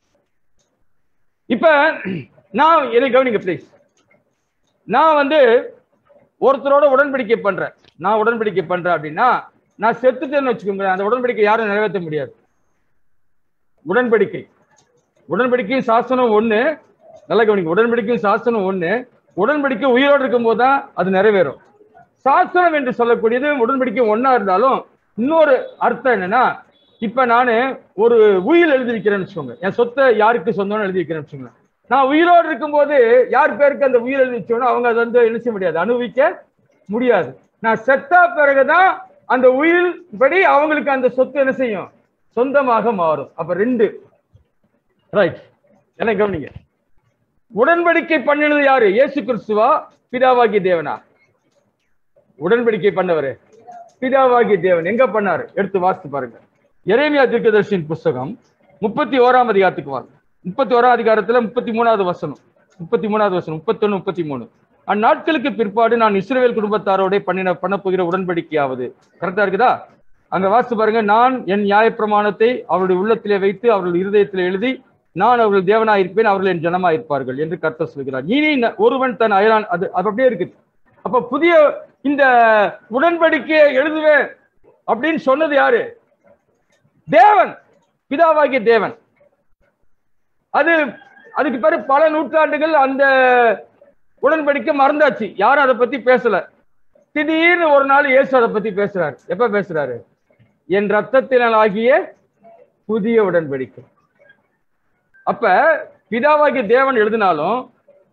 இப்ப நான் என்னை கவனிங்க ப்ளீஸ் நான் வந்து ஒருத்தரோட உடன்படிக்கை பண்றேன் நான் உடன்படிக்கை பண்றேன் அப்படின்னா நான் செத்துட்டேன்னு வச்சுக்கோங்க அந்த உடன்படிக்கை யாரும் நிறைவேற்ற முடியாது உடன்படிக்கை உடன்படிக்கையும் சாசனம் ஒண்ணு நல்லா கவனிங்க உடன்படிக்கையும் சாசனம் ஒண்ணு உடன்படிக்கை உயிரோடு இருக்கும் தான் அது நிறைவேறும் சாசனம் என்று சொல்லக்கூடியது உடன்படிக்கை ஒண்ணா இருந்தாலும் இன்னொரு அர்த்தம் என்னன்னா இப்ப நானு ஒரு உயில் எழுதியிருக்கிறேன்னு வச்சுக்கோங்க என் சொத்தை யாருக்கு சொந்தம்னு எழுதியிருக்கிறேன்னு வச்சுக்கோங்க நான் உயிரோடு இருக்கும்போது யார் பேருக்கு அந்த உயிர் எழுதி வச்சோனோ அவங்க அதை வந்து என்ன செய்ய முடியாது அனுபவிக்க முடியாது நான் செத்தா பிறகுதான் அந்த உயிர் படி அவங்களுக்கு அந்த சொத்து என்ன செய்யும் சொந்தமாக மாறும் அப்ப ரெண்டு ரைட் என்ன கவனிங்க உடன்படிக்கை பண்ணினது யாரு இயேசு கிறிஸ்துவா பிதாவாகி தேவனா உடன்படிக்கை பண்ணவரு பிதாவாகி தேவன் எங்க பண்ணாரு எடுத்து வாசித்து பாருங்க எரேமியா தீர்க்கதர்சியின் புஸ்தகம் முப்பத்தி ஓராம் அதிகாரத்துக்கு வாங்க முப்பத்தி ஓராம் அதிகாரத்துல முப்பத்தி மூணாவது வசனம் முப்பத்தி மூணாவது வசனம் முப்பத்தொன்னு முப்பத்தி மூணு அந்நாட்களுக்கு பிற்பாடு நான் இஸ்ரவேல் குடும்பத்தாரோட பண்ணின பண்ண போகிற உடன்படிக்கையாவது கரெக்டா இருக்குதா அங்க வாசித்து பாருங்க நான் என் நியாயப்பிரமாணத்தை அவருடைய உள்ளத்திலே வைத்து அவர்கள் இருதயத்திலே எழுதி நான் அவர்கள் தேவனாய் இருப்பேன் அவர்கள் என் ஜனமாய் இருப்பார்கள் என்று கர்த்தர் சொல்கிறார் இனி ந- ஒருவன் தன் அயலான் அது அது அப்படியே இருக்குது அப்ப புதிய இந்த உடன்படிக்கையை எழுதுவேன் அப்படின்னு சொன்னது யாரு தேவன் பிதாவாகிய தேவன் அது அதுக்கு பிறகு பல நூற்றாண்டுகள் அந்த உடன்படிக்கை மறந்தாச்சு யாரும் அதை பத்தி பேசல திடீர்னு ஒரு நாள் இயேசு அதை பத்தி பேசுறாரு எப்ப பேசுறாரு என் ரத்தத்தினால் ஆகிய புதிய உடன்படிக்கை அப்ப பிதாவாகிய தேவன் எழுதினாலும்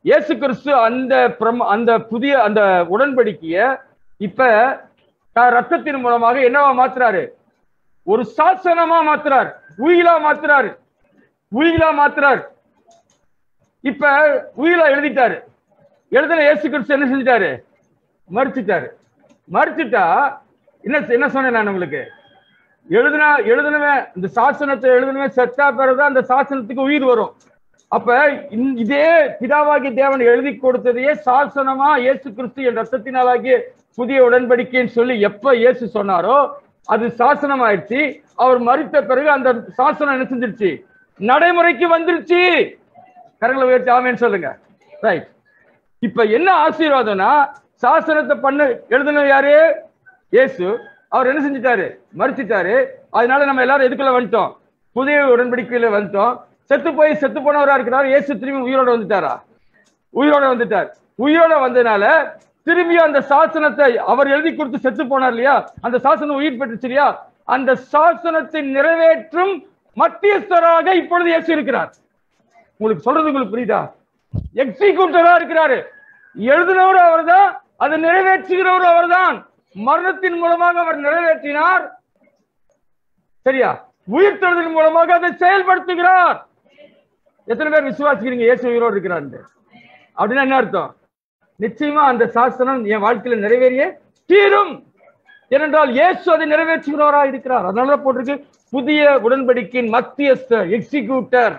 இயேசு கிறிஸ்து அந்த பிரம அந்த புதிய அந்த உடன்படிக்கைய இப்ப த- ரத்தத்தின் மூலமாக என்னவா மாத்துறாரு ஒரு சாசனமா மாத்துறார் உயிலா மாத்துறாரு உயிலா மாத்துறார் இப்ப உயிலா எழுதிட்டாரு எழுதின இயேசு கிறிஸ்து என்ன செஞ்சிட்டாரு மறிச்சிட்டாரு மறிச்சிட்டா என்ன என்ன சொன்னேன் நான் உங்களுக்கு எழுதுனா எழுதுனவன் இந்த சாசனத்தை எழுதுனவன் செத்தா பிறகுதான் அந்த சாசனத்துக்கு உயிர் வரும் அப்ப இந்த- இதே பிதாவாகிய தேவன் எழுதி கொடுத்ததையே சாசனமா இயேசு கிறிஸ்து என் ரத்தத்தினாலாகிய புதிய உடன்படிக்கைன்னு சொல்லி எப்ப இயேசு சொன்னாரோ அது சாசனம் ஆயிடுச்சு அவர் மறித்த பிறகு அந்த சாசனம் என்ன செஞ்சிருச்சு நடைமுறைக்கு வந்துருச்சு கரங்களை உயர்த்தி ஆமேன்னு சொல்லுங்க ரைட் இப்ப என்ன ஆசீர்வாதம்னா சாசனத்தை பண்ண எழுதுனது யாரு இயேசு அவர் என்ன செஞ்சிட்டாரு மறிச்சிட்டாரு அதனால நம்ம எல்லாரும் எதுக்குள்ள வந்துட்டோம் புதிய உடன்படிக்கையில வந்துட்டோம் செத்து போய் செத்து போனவரா இருக்கிறார் இயேசு திரும்பி உயிரோட வந்துட்டாரா உயிரோட வந்துட்டார் உயிரோட வந்ததுனால திரும்பி அந்த சாசனத்தை அவர் எழுதி கொடுத்து செத்து போனார் இல்லையா அந்த சாசனம் உயிர் பெற்றுச்சு இல்லையா அந்த சாசனத்தை நிறைவேற்றும் மத்தியஸ்தராக இப்பொழுது இயேசு இருக்கிறார் உங்களுக்கு சொல்றது உங்களுக்கு புரியுதா எக்ஸிக்யூட்டரா இருக்கிறாரு எழுதினவர் அவர்தான் அதை நிறைவேற்றுகிறவர் அவர்தான் மரணத்தின் மூலமாக அவர் நிறைவேற்றினார் சரியா உயிர்த்தெழுதலின் மூலமாக அதை செயல்படுத்துகிறார் எத்தனை பேர் விசுவாசிக்கிறீங்க இயேசு உயிரோடு இருக்கிறார் அப்படின்னா என்ன அர்த்தம் நிச்சயமா அந்த சாசனம் என் வாழ்க்கையில நிறைவேறிய தீரும் ஏனென்றால் இயேசு அதை நிறைவேற்றுகிறவராக இருக்கிறார் அதனால போட்டிருக்கு புதிய உடன்படிக்கையின் மத்தியஸ்தர் எக்ஸிக்யூட்டர்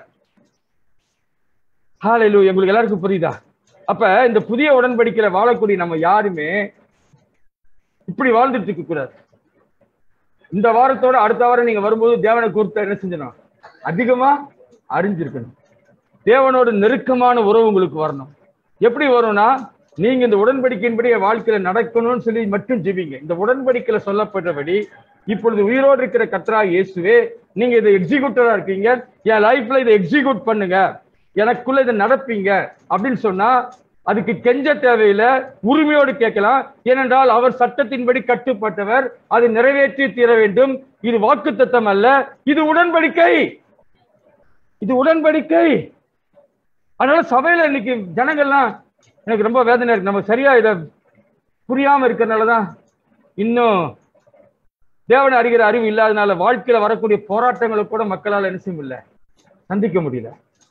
ஹாலேலு உங்களுக்கு எல்லாருக்கும் புரியுதா அப்ப இந்த புதிய உடன்படிக்கையில வாழக்கூடிய நம்ம யாருமே இப்படி வாழ்ந்துட்டு இருக்க கூடாது இந்த வாரத்தோட அடுத்த வாரம் நீங்க வரும்போது தேவனை குறித்து என்ன செஞ்சணும் அதிகமா அறிஞ்சிருக்கணும் தேவனோட நெருக்கமான உறவு உங்களுக்கு வரணும் எப்படி வரும்னா நீங்க இந்த உடன்படிக்கையின்படி என் வாழ்க்கையில நடக்கணும்னு சொல்லி மட்டும் ஜெபிங்க இந்த உடன்படிக்கையில சொல்லப்பட்டபடி இப்பொழுது உயிரோடு இருக்கிற கத்ரா இயேசுவே நீங்க இதை எக்ஸிக்யூட்டரா இருக்கீங்க என் லைஃப்ல இதை எக்ஸிக்யூட் பண்ணுங்க எனக்குள்ள இதை நடப்பீங்க அப்படின்னு சொன்னா அதுக்கு கெஞ்ச தேவையில்லை உரிமையோடு கேட்கலாம் ஏனென்றால் அவர் சட்டத்தின்படி கட்டுப்பட்டவர் அதை நிறைவேற்றி தீர வேண்டும் இது வாக்குத்தத்தம் அல்ல இது உடன்படிக்கை இது உடன்படிக்கை அதனால சபையில இன்னைக்கு ஜனங்கள்லாம் எனக்கு ரொம்ப வேதனை இருக்கு நம்ம சரியா இத புரியாம இருக்கிறதுனாலதான் இன்னும் தேவனை அறிகிற அறிவு இல்லாதனால வாழ்க்கையில வரக்கூடிய போராட்டங்களை கூட மக்களால் என்ன செய்ய முடியல சந்திக்க முடியல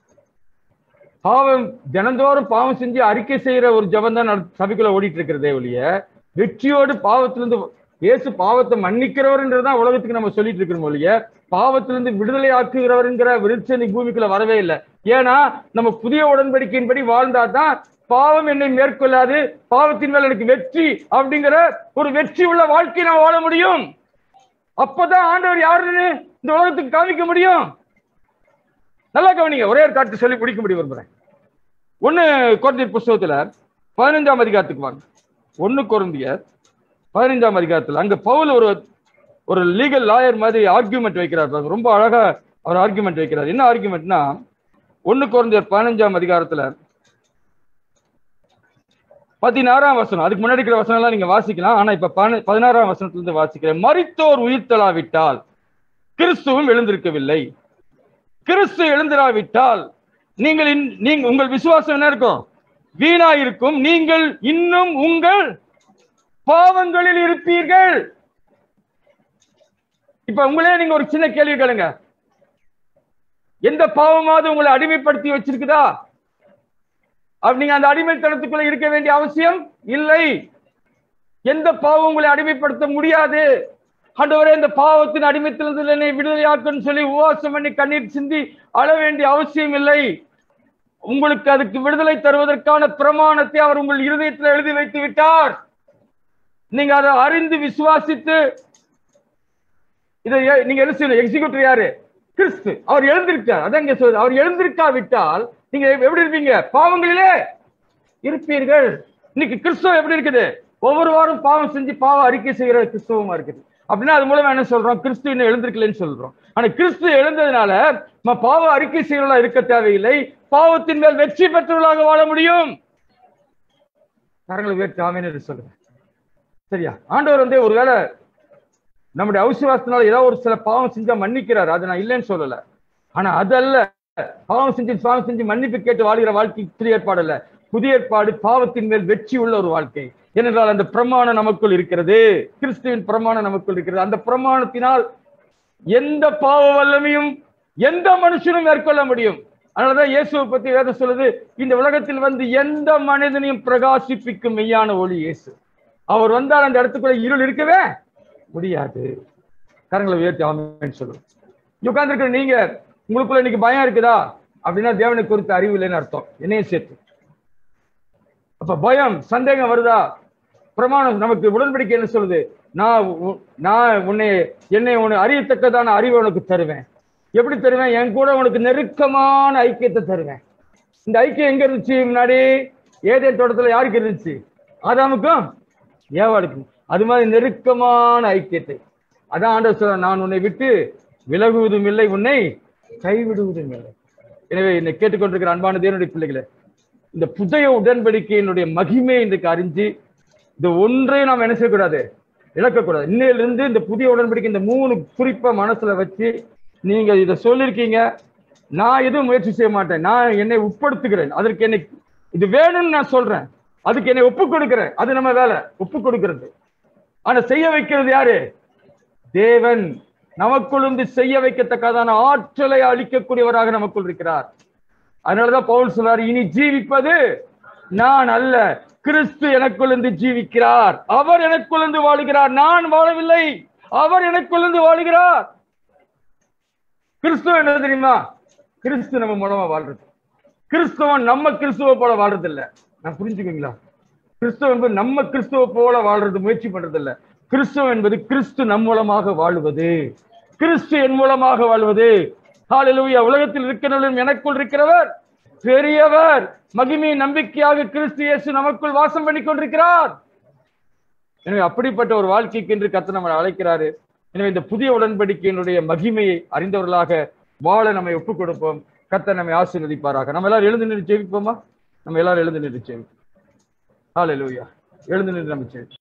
பாவம் தினந்தோறும் பாவம் செஞ்சு அறிக்கை செய்யற ஒரு ஜபம் தான் சபைக்குள்ள ஓடிட்டு இருக்கிறதே ஒழிய வெற்றியோடு பாவத்திலிருந்து இயேசு பாவத்தை மன்னிக்கிறவர்ன்றதுதான் உலகத்துக்கு நம்ம சொல்லிட்டு இருக்கிறோம் ஒழிய பாவத்திலிருந்து விடுதலை ஆக்குகிறவர்ங்கிற விருட்சனி பூமிக்குள்ள வரவே இல்லை ஏன்னா நம்ம புதிய உடன்படிக்கையின்படி வாழ்ந்தாதான் பாவம் என்னை மேற்கொள்ளாது பாவத்தின் மேல் எனக்கு வெற்றி அப்படிங்கிற ஒரு வெற்றி உள்ள வாழ்க்கை நான் வாழ முடியும் அப்பதான் ஆண்டவர் யாருன்னு இந்த உலகத்துக்கு காமிக்க முடியும் நல்லா கவனிங்க ஒரே ஒரு காட்டு சொல்லி முடிக்க முடியும் விரும்புறேன் ஒண்ணு குழந்தையர் புஸ்தகத்துல பதினஞ்சாம் அதிகாரத்துக்கு வாங்க ஒண்ணு குழந்தையர் பதினஞ்சாம் அதிகாரத்துல அங்க பவுல் ஒரு ஒரு லீகல் லாயர் மாதிரி ஆர்கியூமெண்ட் வைக்கிறார் பாருங்க. ரொம்ப அழகா அவர் ஆர்கியூமெண்ட் வைக்கிறார் என்ன ஆர்கியூமெண்ட்னா ஒண்ணு குழந்தையர் பதினஞ்சாம் அதிகாரத்துல பதினாறாம் வசனம் அதுக்கு முன்னாடி இருக்கிற வசனம் எல்லாம் நீங்க வாசிக்கலாம் ஆனா இப்ப பன- பதினாறாம் வசனத்துல இருந்து வாசிக்கிறேன் மரித்தோர் உயிர்த்தலாவிட்டால் கிறிஸ்துவும் எழுந்திருக்கவில்லை கிறிஸ்து எழுந்திராவிட்டால் நீங்கள் இன்- நீங்க உங்கள் விசுவாசம் என்ன இருக்கும் வீணா இருக்கும் நீங்கள் இன்னும் உங்கள் பாவங்களில் இருப்பீர்கள் இப்ப உங்களே நீங்க ஒரு சின்ன கேள்வி கேளுங்க எந்த பாவமாவது உங்களை அடிமைப்படுத்தி வச்சிருக்குதா அப்ப நீங்க அந்த அடிமைத்தனத்துக்குள்ள இருக்க வேண்டிய அவசியம் இல்லை எந்த பாவம் உங்களை அடிமைப்படுத்த முடியாது ஆண்டவரே இந்த பாவத்தின் அடிமைத்திலிருந்து என்னை விடுதலையாக்குன்னு சொல்லி உபவாசம் பண்ணி கண்ணீர் சிந்தி அழ வேண்டிய அவசியம் இல்லை உங்களுக்கு அதுக்கு விடுதலை தருவதற்கான பிரமாணத்தை அவர் உங்கள் இருதயத்தில் எழுதி வைத்து விட்டார் நீங்க அதை அறிந்து விசுவாசித்து இதை எ- நீங்க என்ன செய்யணும் எக்ஸிக்யூட்டிவ் யாரு கிறிஸ்து அவர் எழுந்திருக்கார் அதான் இங்க சொல்லுது அவர் எழுந்திருக்காவிட்டால் நீங்க எப்படி இருப்பீங்க பாவங்களிலே இருப்பீர்கள் இன்னைக்கு கிறிஸ்துவம் எப்படி இருக்குது ஒவ்வொரு வாரம் பாவம் செஞ்சு பாவ அறிக்கை செய்கிற கிறிஸ்துவமா இருக்குது அப்படின்னா அது மூலமா என்ன சொல்றோம் கிறிஸ்து இன்னும் எழுந்திருக்கலன்னு சொல்றோம் ஆனா கிறிஸ்து எழுந்ததுனால நம்ம பாவ அறிக்கை செய்கிறவர்களா இருக்க தேவையில்லை பாவத்தின் மேல் வெற்றி பெற்றவர்களாக வாழ முடியும் கரங்களை உயர்த்தி ஆமென் என்று சொல்லுங்க சரியா ஆண்டவர் வந்து ஒருவேளை நம்முடைய அவிசுவாசத்தினால ஏதாவது ஒரு சில பாவம் செஞ்சா மன்னிக்கிறார் அதை நான் இல்லைன்னு சொல்லல ஆனா அது அல்ல பாவம் செஞ்சு பாவம் செஞ்சு மன்னிப்பு கேட்டு வாழ்கிற வாழ்க்கை புதிய ஏற்பாடு இல்ல புதிய ஏற்பாடு பாவத்தின் மேல் வெற்றி உள்ள ஒரு வாழ்க்கை ஏனென்றால் அந்த பிரமாணம் நமக்குள் இருக்கிறது கிறிஸ்துவின் பிரமாணம் நமக்குள் இருக்கிறது அந்த பிரமாணத்தினால் எந்த பாவ வல்லமையும் எந்த மனுஷனும் மேற்கொள்ள முடியும் அதனாலதான் இயேசுவை பத்தி வேதம் சொல்லுது இந்த உலகத்தில் வந்து எந்த மனிதனையும் பிரகாசிப்பிக்கும் மெய்யான ஒளி இயேசு அவர் வந்தால் அந்த இடத்துக்குள்ள இருள் இருக்கவே முடியாது கரங்களை உயர்த்தி ஆமென்னு சொல்லுவோம் உட்கார்ந்துருக்கிற நீங்க உங்களுக்குள்ள இன்னைக்கு பயம் இருக்குதா அப்படின்னா தேவனை குறித்த அறிவு இல்லைன்னு அர்த்தம் என்னையும் சேர்த்து அப்ப பயம் சந்தேகம் வருதா பிரமாணம் நமக்கு உடன்படிக்கை என்ன சொல்லுது நான் உ- நான் உன்னை என்னை உன்னை அறியத்தக்கதான அறிவை உனக்கு தருவேன் எப்படி தருவேன் என் கூட உனக்கு நெருக்கமான ஐக்கியத்தை தருவேன் இந்த ஐக்கியம் எங்க இருந்துச்சு முன்னாடி ஏதேன் தோட்டத்துல யாருக்கு இருந்துச்சு ஆதாமுக்கும் ஏவாளுக்கும் அது மாதிரி நெருக்கமான ஐக்கியத்தை அதான் ஆண்டவர் சொல்ற நான் உன்னை விட்டு விலகுவதும் இல்லை உன்னை கைவிடுவதும் இல்லை எனவே என்னை கேட்டுக்கொண்டிருக்கிற அன்பான தேவனுடைய பிள்ளைகளே இந்த புதிய உடன்படிக்கையினுடைய மகிமை இன்றைக்கு அறிஞ்சு இந்த ஒன்றையும் நாம் என்ன செய்யக்கூடாது இழக்கக்கூடாது இன்னையிலிருந்து இந்த புதிய உடன்படிக்கை இந்த மூணு குறிப்பை மனசுல வச்சு நீங்க இதை சொல்லியிருக்கீங்க நான் எதுவும் முயற்சி செய்ய மாட்டேன் நான் என்னை உட்படுத்துகிறேன் அதற்கு என்னை இது வேணும்னு நான் சொல்றேன் அதுக்கு என்னை ஒப்பு கொடுக்கிறேன் அது நம்ம வேலை ஒப்பு கொடுக்கிறது ஆனா செய்ய வைக்கிறது யாரு தேவன் நமக்குள் இருந்து செய்ய வைக்கத்தக்கதான ஆற்றலை அளிக்கக்கூடியவராக நமக்குள் இருக்கிறார் அதனாலதான் பவுல் சொல்றாரு இனி ஜீவிப்பது நான் அல்ல கிறிஸ்து எனக்குள்ளிருந்து ஜீவிக்கிறார் அவர் எனக்குள்ளிருந்து வாழுகிறார் நான் வாழவில்லை அவர் எனக்குள்ளிருந்து வாழுகிறார் கிறிஸ்துவ என்ன தெரியுமா கிறிஸ்து நம்ம மூலமா வாழ்றது கிறிஸ்துவன் நம்ம கிறிஸ்துவ போல வாழ்றது இல்ல நான் புரிஞ்சுக்குங்களா கிறிஸ்துவ என்பது நம்ம கிறிஸ்துவ போல வாழ்றது முயற்சி பண்றது இல்ல கிறிஸ்துவ என்பது கிறிஸ்து நம் மூலமாக வாழுவது கிறிஸ்து என் மூலமாக வாழ்வது ஹalleluya உலகத்தில் இருக்கிறவர்களும் எனக்குள் இருக்கிறவர் பெரியவர் மகிமை நம்பிக்கையாக கிறிஸ்து இயேசு நமக்குள் வாசம் பண்ணி கொண்டிருக்கிறார் எனவே அப்படிப்பட்ட ஒரு வாழ்க்கைக்கு என்று கர்த்தர் நம்மை அழைக்கிறாரு எனவே இந்த புதிய உடன்படிக்கையினுடைய மகிமையை அறிந்தவர்களாக வாழ நம்மை ஒப்புக் கொடுப்போம் கர்த்தர் நம்மை ஆசீர்வதிப்பாராக நம்ம எல்லாரும் எழுந்து நின்று ஜெபிப்போமா நம்ம எல்லாரும் எழுந்து நின்று ஜெபிப்போம் ஹalleluya எழுந்து நின்று நம்ம ஜெபிப்போம்